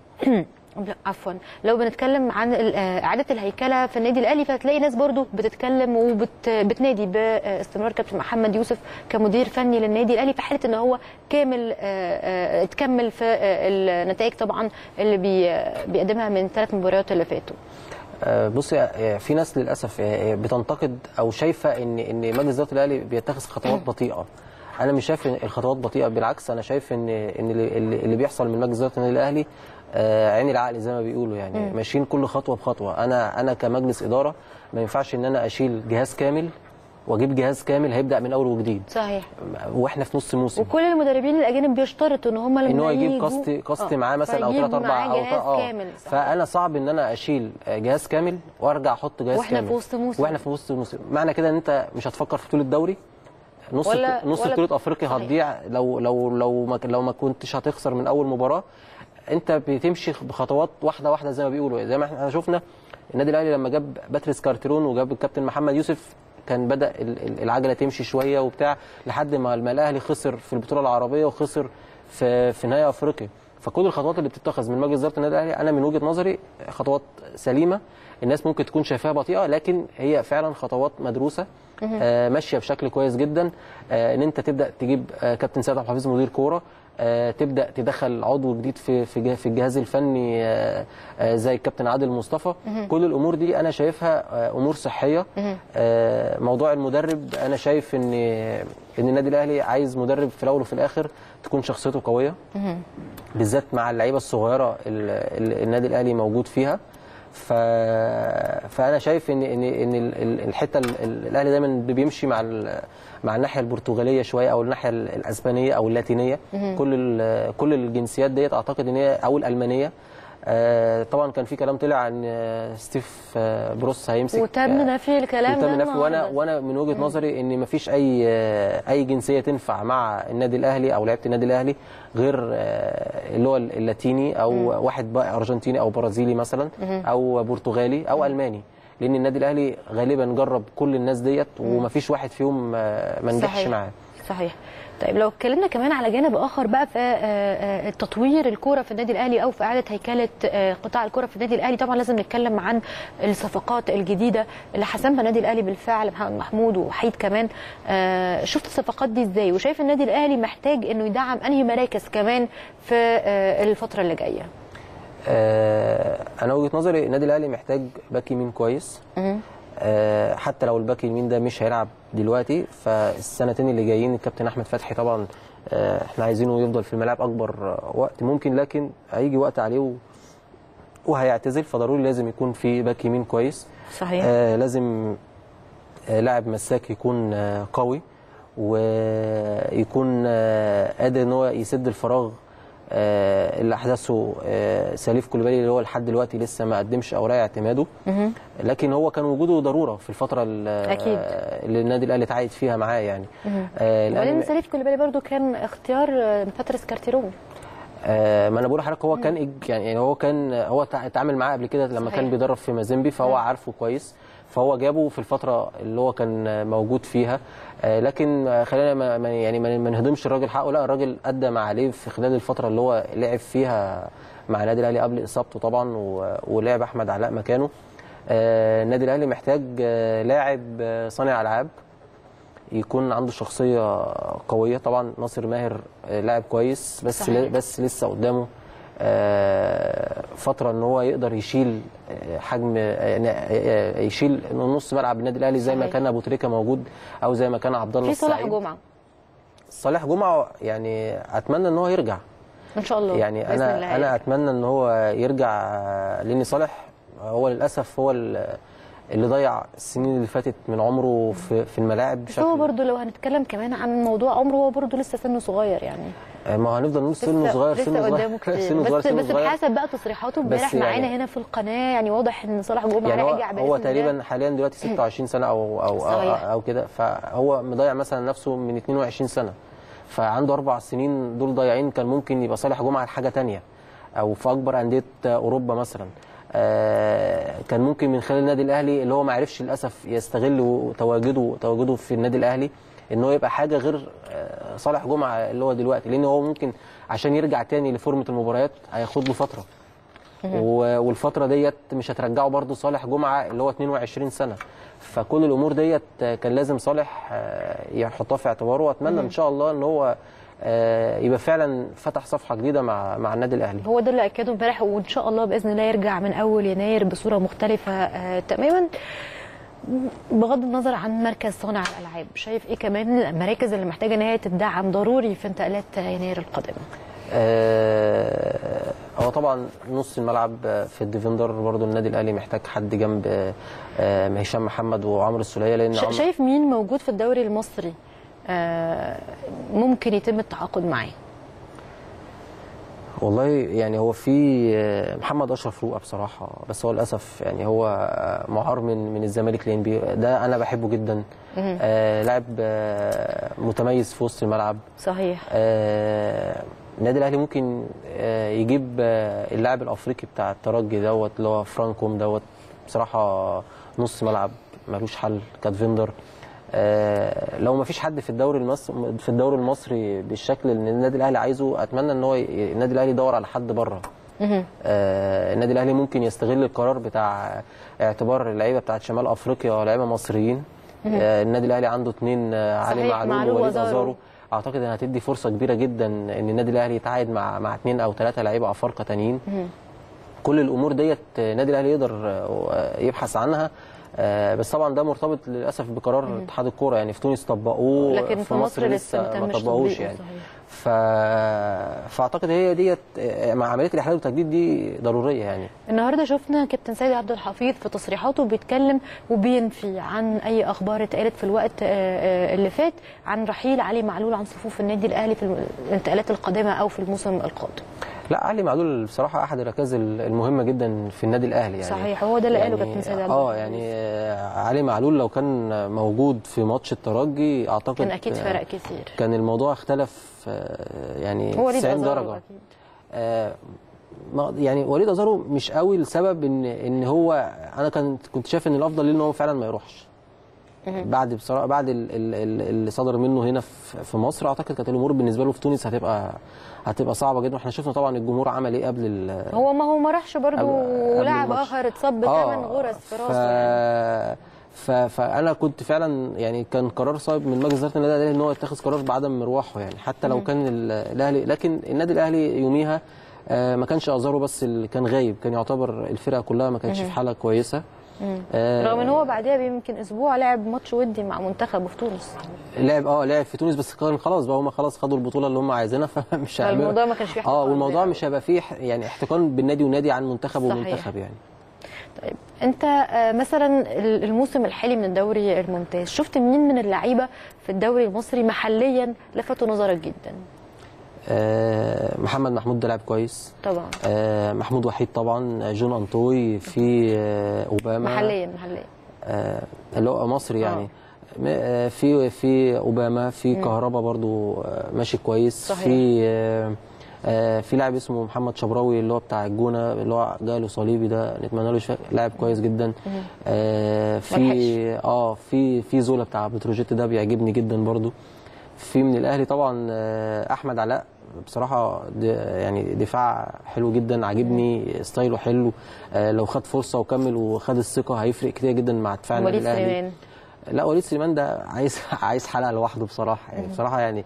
لا، عفوا لو بنتكلم عن ال- آه، اعاده الهيكله في النادي الاهلي فهتلاقي ناس برضو بتتكلم وبتنادي باستمرار كابتن محمد يوسف كمدير فني للنادي الاهلي في حاله ان هو كامل آه، آه، تكمل في آه، النتائج طبعا اللي بي- آه، بيقدمها من ثلاث مباريات اللي فاتوا آه، بصي آه، في ناس للاسف آه، بتنتقد او شايفه ان ان مجلس اداره الاهلي بيتخذ خطوات بطيئه انا مش شايف ان الخطوات بطيئه بالعكس انا شايف ان ان اللي, اللي بيحصل من مجلس اداره النادي الاهلي آه، عين العقل زي ما بيقولوا يعني ماشيين كل خطوه بخطوه انا انا كمجلس اداره ما ينفعش ان انا اشيل جهاز كامل واجيب جهاز كامل هيبدا من اول وجديد صحيح واحنا في نص موسم وكل المدربين الاجانب بيشترطوا ان هم لما ان هو يجيب يجوا- قسط قسط آه، معاه مثلا او فيجيب ثلاث اربع معاه او جهاز اه كامل صحيح. فانا صعب ان انا اشيل جهاز كامل وارجع احط جهاز وإحنا كامل في وسط موسم. واحنا في وسط موسم معنى كده ان انت مش هتفكر في طول الدوري نص ولا- نص ولا- بطوله افريقيا صحيح. هتضيع لو لو لو ما لو ما كنتش هتخسر من اول مباراه انت بتمشي بخطوات واحده واحده زي ما بيقولوا زي ما احنا شفنا النادي الاهلي لما جاب باتريس كارتيرون وجاب الكابتن محمد يوسف كان بدا ال- ال- العجله تمشي شويه وبتاع لحد ما ما الاهلي خسر في البطوله العربيه وخسر في في نهائي افريقيا فكل الخطوات اللي بتتخذ من مجلس اداره النادي الاهلي انا من وجهه نظري خطوات سليمه الناس ممكن تكون شايفاها بطيئه لكن هي فعلا خطوات مدروسه آه ماشيه بشكل كويس جدا آه ان انت تبدا تجيب آه كابتن سيد عبد الحفيظ مدير كوره آه تبدا تدخل عضو جديد في في جه- في الجهاز الفني آه آه زي الكابتن عادل مصطفى كل الامور دي انا شايفها آه امور صحيه آه موضوع المدرب انا شايف ان ان النادي الاهلي عايز مدرب في الاول وفي الاخر تكون شخصيته قويه بالذات مع اللعيبه الصغيره اللي النادي الاهلي موجود فيها ف... فانا شايف ان ان ان ال- ال- الحته ال- ال- الاهلي دايما بيمشي مع ال... مع الناحيه البرتغاليه شويه او الناحيه ال- الاسبانيه او اللاتينيه كل ال... كل الجنسيات ديت اعتقد ان هي او الالمانيه آه، طبعا كان في كلام طلع عن آه، ستيف آه، بروس هيمسك وتم آه، نفي الكلام وتم ده نفي وانا النهاردة. وانا من وجهه نظري ان مفيش اي اي جنسيه تنفع مع النادي الاهلي او لعيبه النادي الاهلي غير آه، اللي هو اللاتيني او واحد بقى ارجنتيني او برازيلي مثلا او برتغالي او الماني لان النادي الاهلي غالبا جرب كل الناس ديت ومفيش واحد فيهم آه، ما نجحش صحيح. معاه صحيح طيب لو اتكلمنا كمان على جانب اخر بقى في آه، آه، تطوير الكوره في النادي الاهلي او في اعاده هيكله آه، قطاع الكوره في النادي الاهلي طبعا لازم نتكلم عن الصفقات الجديده اللي حسمها النادي الاهلي بالفعل محمد محمود ووحيد كمان آه، شفت الصفقات دي ازاي وشايف النادي الاهلي محتاج انه يدعم انهي مراكز كمان في آه، الفتره اللي جايه آه، انا وجهه نظري النادي الاهلي محتاج باك يمين كويس آه، حتى لو الباك اليمين ده مش هيلعب دلوقتي فالسنتين اللي جايين الكابتن احمد فتحي طبعا آه، احنا عايزينه يفضل في الملاعب اكبر آه، وقت ممكن لكن هيجي وقت عليه و- وهيعتزل فضروري لازم يكون في باك يمين كويس صحيح آه لازم آه لاعب مساك يكون آه قوي ويكون آه قادر ان هو يسد الفراغ آه اللي احدثه آه سليف كوليبالي اللي هو لحد دلوقتي لسه ما قدمش اوراق اعتماده لكن هو كان وجوده ضروره في الفتره ال- أكيد. آه، اللي النادي الاهلي اتعاقد فيها معاه يعني آه وبعدين الأهلي- سليف كوليبالي برضو كان اختيار آه، باتريس كارتيرون آه، ما انا بقول لحضرتك هو كان إج- يعني هو كان هو تع- اتعامل معاه قبل كده لما صحيح. كان بيدرب في مازيمبي فهو عارفه كويس فهو جابه في الفتره اللي هو كان موجود فيها آه، لكن آه، خلينا ما ما- يعني ما ما نهضمش الراجل حقه لا الراجل ادى ما عليه في خلال الفتره اللي هو لعب فيها مع النادي الاهلي قبل اصابته طبعا و- ولعب احمد علاء مكانه آه، النادي الاهلي محتاج آه، لاعب آه، صانع العاب يكون عنده شخصيه قويه طبعا ناصر ماهر آه، لاعب كويس بس صحيح. بس لسه قدامه آه، فتره ان هو يقدر يشيل آه، حجم آه، يعني، آه، يشيل نص ملعب النادي الاهلي زي ما صحيح. كان ابو تريكه موجود او زي ما كان عبد الله في صالح السعيد جمعه صالح جمعه يعني اتمنى ان هو يرجع ان شاء الله يعني بإذن الله انا انا اتمنى ان هو يرجع آه، لان صالح هو للاسف هو ال- اللي ضيع السنين اللي فاتت من عمره في في الملاعب بس هو برضو لو هنتكلم كمان عن موضوع عمره هو برضو لسه سنه صغير يعني آه، ما هو هنفضل نقول سنه لسه- صغير لسه سنه قدامه صغير كتير سنه صغير بس سنه بس صغير بحسب بقى تصريحاته بس امبارح يعني- معانا هنا في القناه يعني واضح ان صلاح جمعه يعني راجع هو, بإذن هو الله. تقريبا حاليا دلوقتي 26 سنه او او او, صحيح. أو كده فهو مضيع مثلا نفسه من 22 سنه فعنده اربع سنين دول ضايعين كان ممكن يبقى صالح جمعه حاجه تانية او في اكبر انديه اوروبا مثلا آه، كان ممكن من خلال النادي الاهلي اللي هو ما عرفش للاسف يستغل تواجده تواجده في النادي الاهلي ان هو يبقى حاجه غير آه، صالح جمعه اللي هو دلوقتي لان هو ممكن عشان يرجع تاني لفورمه المباريات هياخد له فتره و- والفتره ديت مش هترجعه برضو صالح جمعه اللي هو 22 سنه فكل الامور ديت كان لازم صالح آه، يحطها في اعتباره واتمنى ان شاء الله ان هو آه، يبقى فعلا فتح صفحه جديده مع مع النادي الاهلي هو ده اللي اكده امبارح وان شاء الله باذن الله يرجع من اول يناير بصوره مختلفه آه تماما بغض النظر عن مركز صانع الالعاب شايف ايه كمان المراكز اللي محتاجه ان هي تدعم ضروري في انتقالات يناير القادمه آه، هو طبعا نص الملعب في الديفندر برضو النادي الاهلي محتاج حد جنب آه، هشام محمد وعمرو السوليه لان ش- عمرو- شايف مين موجود في الدوري المصري آه، ممكن يتم التعاقد معاه والله يعني هو في آه، محمد اشرف رؤى بصراحه بس هو للاسف يعني هو آه، معار من من الزمالك لان بي ده انا بحبه جدا آه لاعب آه متميز في وسط الملعب صحيح آه، النادي الاهلي ممكن آه، يجيب آه، اللاعب الافريقي بتاع الترجي دوت اللي هو فرانكوم دوت بصراحه نص ملعب ملوش حل كاتفيندر آه، لو ما فيش حد في الدوري المصري في الدوري المصري بالشكل اللي النادي الاهلي عايزه اتمنى ان هو ي- النادي الاهلي يدور على حد بره آه، النادي الاهلي ممكن يستغل القرار بتاع اعتبار اللعيبه بتاعت شمال افريقيا لعيبه مصريين آه، النادي الاهلي عنده اثنين علي صحيح، معلول معلول ووليد وأزارو. ازارو اعتقد انها هتدي فرصه كبيره جدا ان النادي الاهلي يتعاقد مع مع اثنين او ثلاثه لعيبه افارقه تانيين كل الامور ديت النادي الاهلي يقدر آه، يبحث عنها آه، بس طبعا ده مرتبط للاسف بقرار اتحاد الكوره يعني في تونس طبقوه لكن في مصر لسه ما ما تمش طبقوش تطبيقه، يعني صحيح. ف... فاعتقد هي ديت آه، مع عمليه الاحلال والتجديد دي ضروريه يعني النهارده شفنا كابتن سيد عبد الحفيظ في تصريحاته بيتكلم وبينفي عن اي اخبار اتقالت في الوقت آه، آه، اللي فات عن رحيل علي معلول عن صفوف النادي الاهلي في الانتقالات القادمه او في الموسم القادم لا علي معلول بصراحه احد الركائز المهمه جدا في النادي الاهلي يعني صحيح هو ده اللي قاله كابتن سيد عبد اه الحفيظ. يعني آه، علي معلول لو كان موجود في ماتش الترجي اعتقد كان اكيد آه، فرق كتير كان الموضوع اختلف آه، يعني هو وليد 90 أزارو درجه أكيد. آه، ما- يعني وليد ازارو مش قوي لسبب ان ان هو انا كنت كنت شايف ان الافضل ليه ان هو فعلا ما يروحش بعد بصراحه بعد ال- ال- ال- اللي صدر منه هنا في في مصر اعتقد كانت الامور بالنسبه له في تونس هتبقى هتبقى صعبه جدا واحنا شفنا طبعا الجمهور عمل ايه قبل ال- هو ما هو ما راحش برضه قبل- قبل ولاعب الماتش. اخر اتصاب بثمان غرز في ف... راسه يعني. ف... فانا كنت فعلا يعني كان قرار صائب من مجلس اداره النادي الاهلي ان هو يتخذ قرار بعدم مروحه يعني حتى لو كان ال- الاهلي لكن النادي الاهلي يوميها آه، ما كانش ازارو بس اللي كان غايب كان يعتبر الفرقه كلها ما كانتش في حاله كويسه آه، رغم ان هو بعدها بيمكن اسبوع لعب ماتش ودي مع منتخبه في تونس لعب اه لعب في تونس بس كان خلاص بقى هم خلاص خدوا البطوله اللي هم عايزينها فمش هيعملوا- فالموضوع ما كانش فيه اه احتقان والموضوع زي مش هيبقى فيه ح- يعني احتقان بالنادي ونادي عن منتخب صحيح. ومنتخب يعني طيب انت آه، مثلا الموسم الحالي من الدوري الممتاز شفت مين من اللعيبه في الدوري المصري محليا لفتوا نظرك جدا آه، محمد محمود ده لاعب كويس طبعا آه، محمود وحيد طبعا جون انطوي في آه، اوباما محليا محليا آه، اللي هو مصري يعني م- آه، في في اوباما في كهربا برضو آه، ماشي كويس صحيح. في آه، آه، في لاعب اسمه محمد شبراوي اللي هو بتاع الجونه اللي هو جاله صليبي ده نتمنى له شفاء لاعب كويس جدا آه، في ملحقش. اه في في زولا بتاع بتروجيت ده بيعجبني جدا برضو في من الاهلي طبعا آه، احمد علاء بصراحه د- يعني دفاع حلو جدا عاجبني ستايله حلو آه، لو خد فرصه وكمل وخد الثقه هيفرق كتير جدا مع دفاع النادي وليد الاهلي سليمان لا وليد سليمان ده عايز عايز حلقه لوحده بصراحه يعني بصراحه يعني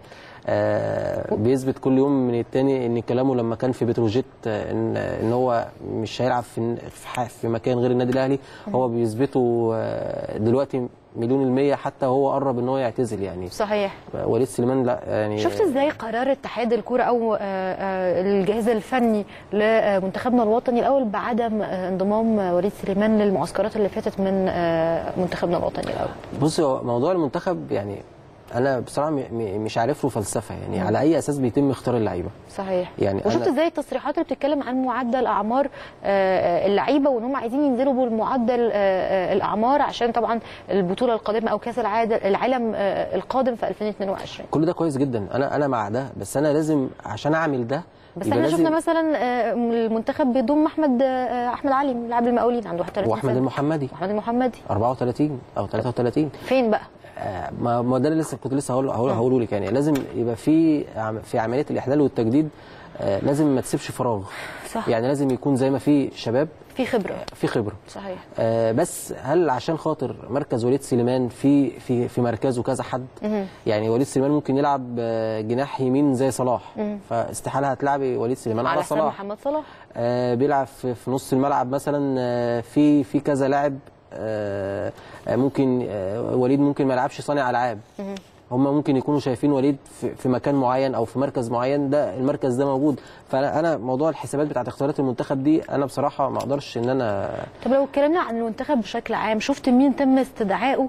آه بيثبت كل يوم من التاني ان كلامه لما كان في بتروجيت آه، ان ان هو مش هيلعب في في ح- في مكان غير النادي الاهلي هو بيثبته آه، دلوقتي مليون المية حتى هو قرب ان هو يعتزل يعني صحيح وليد سليمان لا يعني شفت ازاي قرار اتحاد الكوره او آه، آه، الجهاز الفني لمنتخبنا الوطني الاول بعدم آه، انضمام آه، وليد سليمان للمعسكرات اللي فاتت من آه، منتخبنا الوطني الاول بص هو موضوع المنتخب يعني انا بصراحه م- م- مش عارف له فلسفه يعني على اي اساس بيتم اختيار اللعيبه صحيح يعني وشفت أنا- ازاي التصريحات اللي بتتكلم عن معدل اعمار آه، اللعيبه وان هم عايزين ينزلوا بالمعدل آه، آه، الاعمار عشان طبعا البطوله القادمه او كاس العاد- العالم آه، القادم في 2022 كل ده كويس جدا انا انا مع ده بس انا لازم عشان اعمل ده بس يبقى احنا لازم- شفنا مثلا آه، المنتخب بيضم احمد آه، احمد علي لاعب المقاولين عنده 31 واحمد سنه المحمدي احمد المحمدي 34 او 33 فين بقى آه، ما ما ده اللي لسه كنت لسه هقول هقول هقوله لك يعني لازم يبقى في عم- في عمليه الاحلال والتجديد آه، لازم ما تسيبش فراغ صح يعني لازم يكون زي ما في شباب في خبره في خبره صحيح آه، بس هل عشان خاطر مركز وليد سليمان في في في مركزه كذا حد يعني وليد سليمان ممكن يلعب آه، جناح يمين زي صلاح فاستحاله هتلعبي وليد سليمان على, على حساب صلاح محمد صلاح آه، بيلعب في في نص الملعب مثلا آه، في في كذا لاعب آه، آه، ممكن آه، وليد ممكن ما يلعبش صانع العاب هم ممكن يكونوا شايفين وليد في, في مكان معين او في مركز معين ده المركز ده موجود فانا انا موضوع الحسابات بتاعت اختيارات المنتخب دي انا بصراحه ما اقدرش ان انا طب لو اتكلمنا عن المنتخب بشكل عام شفت مين تم استدعائه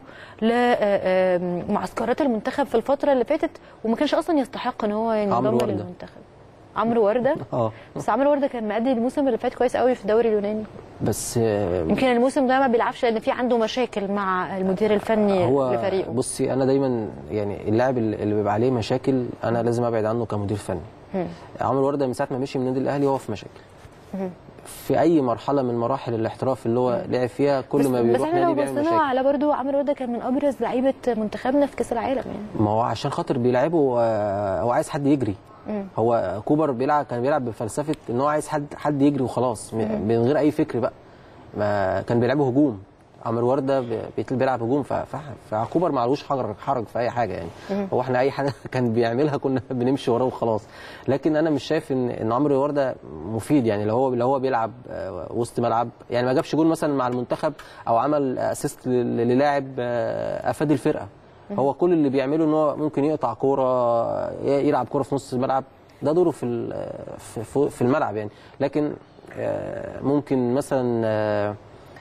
لمعسكرات المنتخب في الفتره اللي فاتت وما كانش اصلا يستحق ان هو ينضم عمرو وردة. للمنتخب عمرو ورده اه بس عمرو ورده كان مأدي الموسم اللي فات كويس قوي في الدوري اليوناني بس آه، يمكن الموسم ده ما بيلعبش لان في عنده مشاكل مع المدير الفني هو لفريقه بصي انا دايما يعني اللاعب اللي اللي بيبقى عليه مشاكل انا لازم ابعد عنه كمدير فني عمرو ورده من ساعه ما مشي من النادي الاهلي وهو في مشاكل في اي مرحله من مراحل الاحتراف اللي هو لعب فيها كل بس ما بس بيروح احنا نادي لو بيعمل بصينا مشاكل على برضو عمرو ورده كان من ابرز لعيبه منتخبنا في كاس العالم يعني ما هو عشان خاطر بيلعبه آه، هو عايز حد يجري هو كوبر بيلعب كان بيلعب بفلسفه ان هو عايز حد حد يجري وخلاص م- من غير اي فكر بقى ما كان بيلعبه هجوم عمرو ورده بي- بيت- بيلعب هجوم ف- ف- فكوبر معلوش حرج حرج في اي حاجه يعني هو احنا اي حاجه كان بيعملها كنا بنمشي وراه وخلاص لكن انا مش شايف ان ان عمرو ورده مفيد يعني لو هو لو هو بيلعب آه، وسط ملعب يعني ما جابش جول مثلا مع المنتخب او عمل اسيست للاعب آه، افاد الفرقه هو كل اللي بيعمله ان هو ممكن يقطع كوره ي- يلعب كوره في نص الملعب ده دوره في ال- في- في في الملعب يعني لكن آه، ممكن مثلا آه،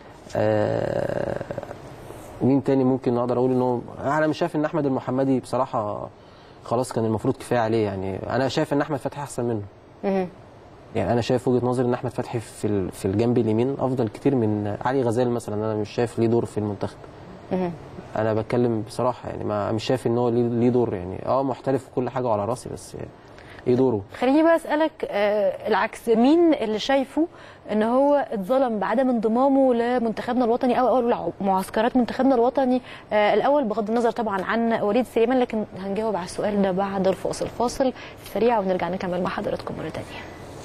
آه، مين تاني ممكن اقدر اقول ان هو انا مش شايف ان احمد المحمدي بصراحه خلاص كان المفروض كفايه عليه يعني انا شايف ان احمد فتحي احسن منه مهم. يعني انا شايف وجهه نظري ان احمد فتحي في ال- في الجنب اليمين افضل كتير من علي غزال مثلا انا مش شايف ليه دور في المنتخب مهم. انا بتكلم بصراحه يعني ما مش شايف ان هو ليه ليه دور يعني اه محترف وكل حاجه وعلى راسي بس ايه دوره خليني بقى اسالك آه العكس مين اللي شايفه ان هو اتظلم بعدم انضمامه لمنتخبنا الوطني او اول معسكرات منتخبنا الوطني آه الاول بغض النظر طبعا عن وليد سليمان لكن هنجاوب على السؤال ده بعد الفاصل فاصل سريع ونرجع نكمل مع حضراتكم مره ثانيه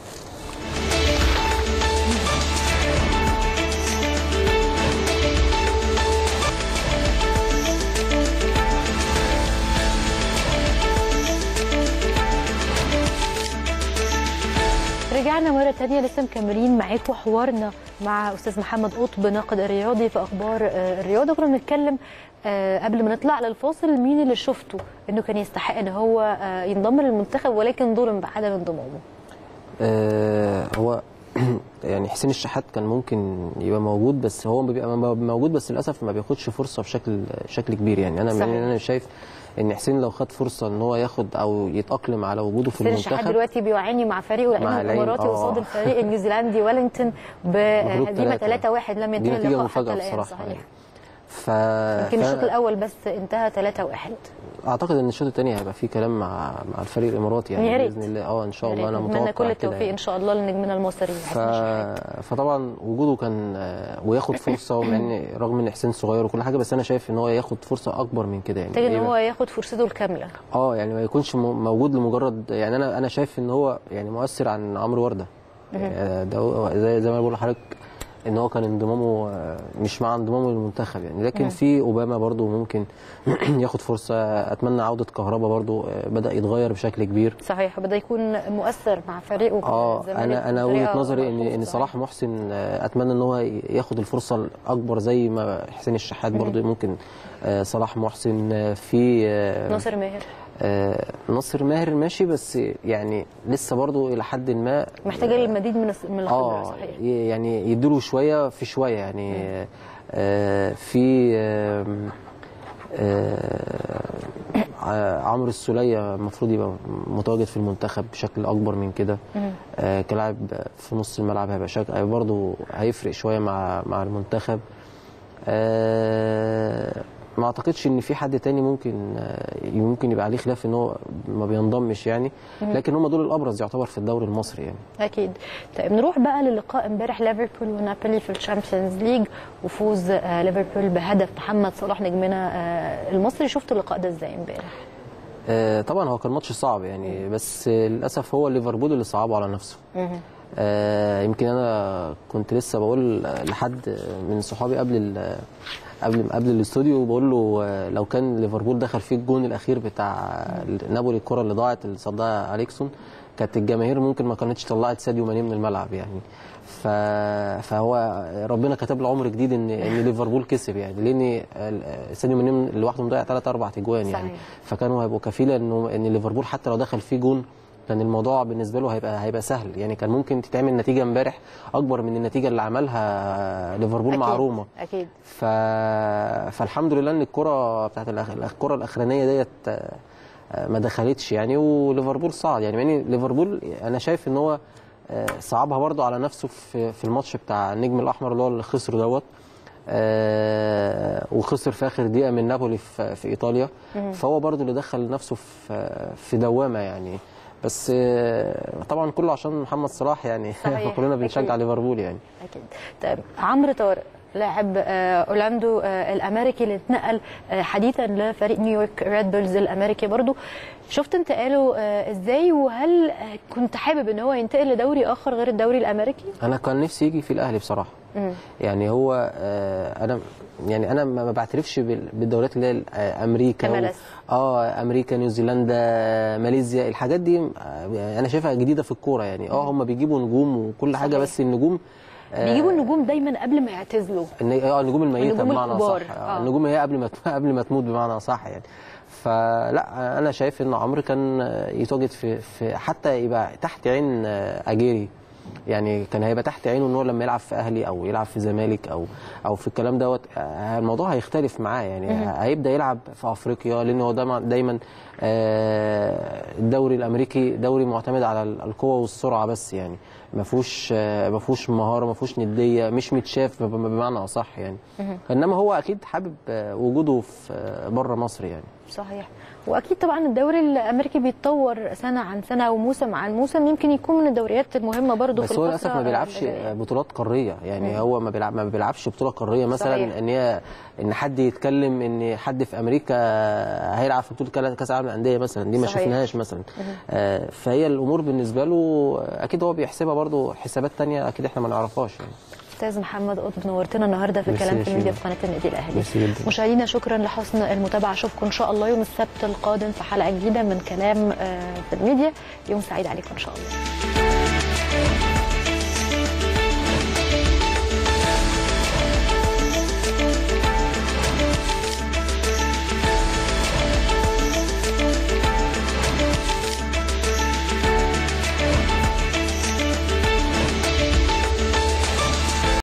رجعنا مرة تانية لسه مكملين معاكم حوارنا مع أستاذ محمد قطب ناقد الرياضي في أخبار آه، الرياضة كنا بنتكلم آه، قبل ما نطلع للفاصل مين اللي شفته إنه كان يستحق إن هو آه، ينضم للمنتخب ولكن ظلم بعدم انضمامه آه هو يعني حسين الشحات كان ممكن يبقى موجود بس هو بيبقى موجود بس للاسف ما بياخدش فرصه بشكل بشكل كبير يعني انا صحيح. من انا شايف ان حسين لو خد فرصه ان هو ياخد او يتاقلم على وجوده في حسين الشحات المنتخب دلوقتي بيعاني مع فريقه لأنه مع العين، الإماراتي آه. قصاد الفريق النيوزيلندي ويلينغتون بهزيمة تلاتة. 3-1 لم دي ينتهي نتيجه اللقاء مفاجاه حتى الآن بصراحه صحيح يعني ف يمكن ف- الشوط الأول بس انتهى 3-1 اعتقد ان الشوط الثاني هيبقى فيه كلام مع مع الفريق الاماراتي يعني يا ريت. باذن الله اه ان شاء الله انا نتمنى متوقع كل كده التوفيق يعني. إن شاء الله لنجمنا المصري ف... حسين الشحات. فطبعا وجوده كان آه، وياخد فرصه مع ان رغم ان حسين صغير وكل حاجه بس انا شايف ان هو ياخد فرصه اكبر من كده يعني محتاج ان إيه هو ياخد فرصته الكامله اه يعني ما يكونش م- موجود لمجرد يعني انا انا شايف ان هو يعني مؤثر عن عمرو ورده يعني ده هو- زي زي ما بقول لحضرتك ان هو كان انضمامه آه، مش مع انضمامه للمنتخب يعني لكن في اوباما برضو ممكن ياخد فرصه اتمنى عوده كهربا برضو آه، بدا يتغير بشكل كبير صحيح بدا يكون مؤثر مع فريقه اه الزمالك انا انا بطريقة وجهه نظري ان ملحوظة ان صحيح. صلاح محسن آه، اتمنى ان هو ياخد الفرصه الاكبر زي ما حسين الشحات برضو ممكن آه، صلاح محسن آه، في آه، ناصر ماهر آه، ناصر ماهر ماشي بس يعني لسه برضو الى حد ما محتاجه المزيد من الس- من الخبره اه صحيح ي- يعني يديله شويه في شويه يعني آه في آم، آه ع- عمرو السوليه المفروض يبقى متواجد في المنتخب بشكل اكبر من كده آه كلاعب في نص الملعب هيبقى شكل برضه هيفرق شويه مع مع المنتخب آه ما اعتقدش ان في حد تاني ممكن آه، ممكن يبقى عليه خلاف ان هو ما بينضمش يعني لكن هم دول الابرز يعتبر في الدوري المصري يعني اكيد طيب نروح بقى للقاء امبارح ليفربول ونابولي في الشامبيونز ليج وفوز آه، ليفربول بهدف محمد صلاح نجمنا آه، المصري شفتوا اللقاء ده ازاي امبارح آه، طبعا هو كان ماتش صعب يعني بس آه، للاسف هو ليفربول اللي صعبه على نفسه آه، يمكن انا كنت لسه بقول لحد من صحابي قبل ال- قبل قبل الاستوديو بقول له آه، لو كان ليفربول دخل فيه الجون الاخير بتاع نابولي الكره اللي ضاعت اللي صدها اليكسون كانت الجماهير ممكن ما كانتش طلعت ساديو ماني من الملعب يعني ف... فهو ربنا كتب له عمر جديد ان ان ليفربول كسب يعني لان ال- ساديو ماني لوحده مضيع ثلاث اربع اجوان يعني صحيح. فكانوا هيبقوا كفيله انه ان ليفربول حتى لو دخل فيه جون كان الموضوع بالنسبه له هيبقى هيبقى سهل يعني كان ممكن تتعمل نتيجه امبارح اكبر من النتيجه اللي عملها ليفربول مع أكيد. روما اكيد ف... فالحمد لله ان الكره بتاعت الأخ... الكره الاخرانيه ديت آه، آه، ما دخلتش يعني وليفربول صعد يعني يعني ليفربول انا شايف ان هو آه، صعبها برضو على نفسه في في الماتش بتاع النجم الاحمر اللي هو اللي خسره دوت آه، وخسر في اخر دقيقه من نابولي في, في ايطاليا فهو برضو اللي دخل نفسه في في دوامه يعني بس آه، طبعا كله عشان محمد صلاح يعني صحيح. كلنا بنشجع أكيد. ليفربول يعني اكيد طيب عمرو طارق لاعب آه، اورلاندو آه، الامريكي اللي اتنقل آه، حديثا لفريق نيويورك ريد بولز الامريكي برضو شفت انتقاله آه، ازاي وهل آه، كنت حابب ان هو ينتقل لدوري اخر غير الدوري الامريكي؟ انا كان نفسي يجي في الاهلي بصراحه مم. يعني هو آه، انا يعني انا ما ما بعترفش بال- بالدوريات اللي هي آه، امريكا و- MLS. اه امريكا نيوزيلندا ماليزيا الحاجات دي آه، انا شايفها جديده في الكوره يعني اه هم بيجيبوا نجوم وكل حاجه صحيح. بس النجوم آه، بيجيبوا النجوم دايما قبل ما يعتزلوا الن- اه النجوم الميته النجوم بمعنى الكبار، صح آه. النجوم هي قبل ما قبل ما تموت بمعنى صح يعني فلا انا شايف ان عمرو كان يتواجد في, في حتى يبقى تحت عين اجيري يعني كان هيبقى تحت عينه ان هو لما يلعب في اهلي او يلعب في زمالك او او في الكلام دوت آه، الموضوع هيختلف معاه يعني هيبدا يلعب في افريقيا لان هو دايما دايما آه، الدوري الامريكي دوري معتمد على القوه والسرعه بس يعني ما فيهوش آه، ما فيهوش مهاره ما فيهوش نديه مش متشاف بم- بمعنى اصح يعني انما هو اكيد حابب آه، وجوده في آه، بره مصر يعني صحيح واكيد طبعا الدوري الامريكي بيتطور سنه عن سنه وموسم عن موسم يمكن يكون من الدوريات المهمه برضو في بس هو للاسف الفترة ما بيلعبش اللي جاية. بطولات قاريه يعني هو ما بيلعب ما بيلعبش بطوله قاريه مثلا صحيح. ان هي ان حد يتكلم ان حد في امريكا هيلعب في بطوله كلا- كاس العالم للانديه مثلا دي ما صحيح. شفناهاش مثلا آه، فهي الامور بالنسبه له اكيد هو بيحسبها برضو حسابات تانية اكيد احنا ما نعرفهاش يعني استاذ محمد قطب نورتنا النهارده في ميرسي كلام يا في الميديا شيماء. في قناه النادي الاهلي ميرسي جدا. مشاهدينا شكرا لحسن المتابعه اشوفكم ان شاء الله يوم السبت القادم في حلقه جديده من كلام آه، في الميديا يوم سعيد عليكم ان شاء الله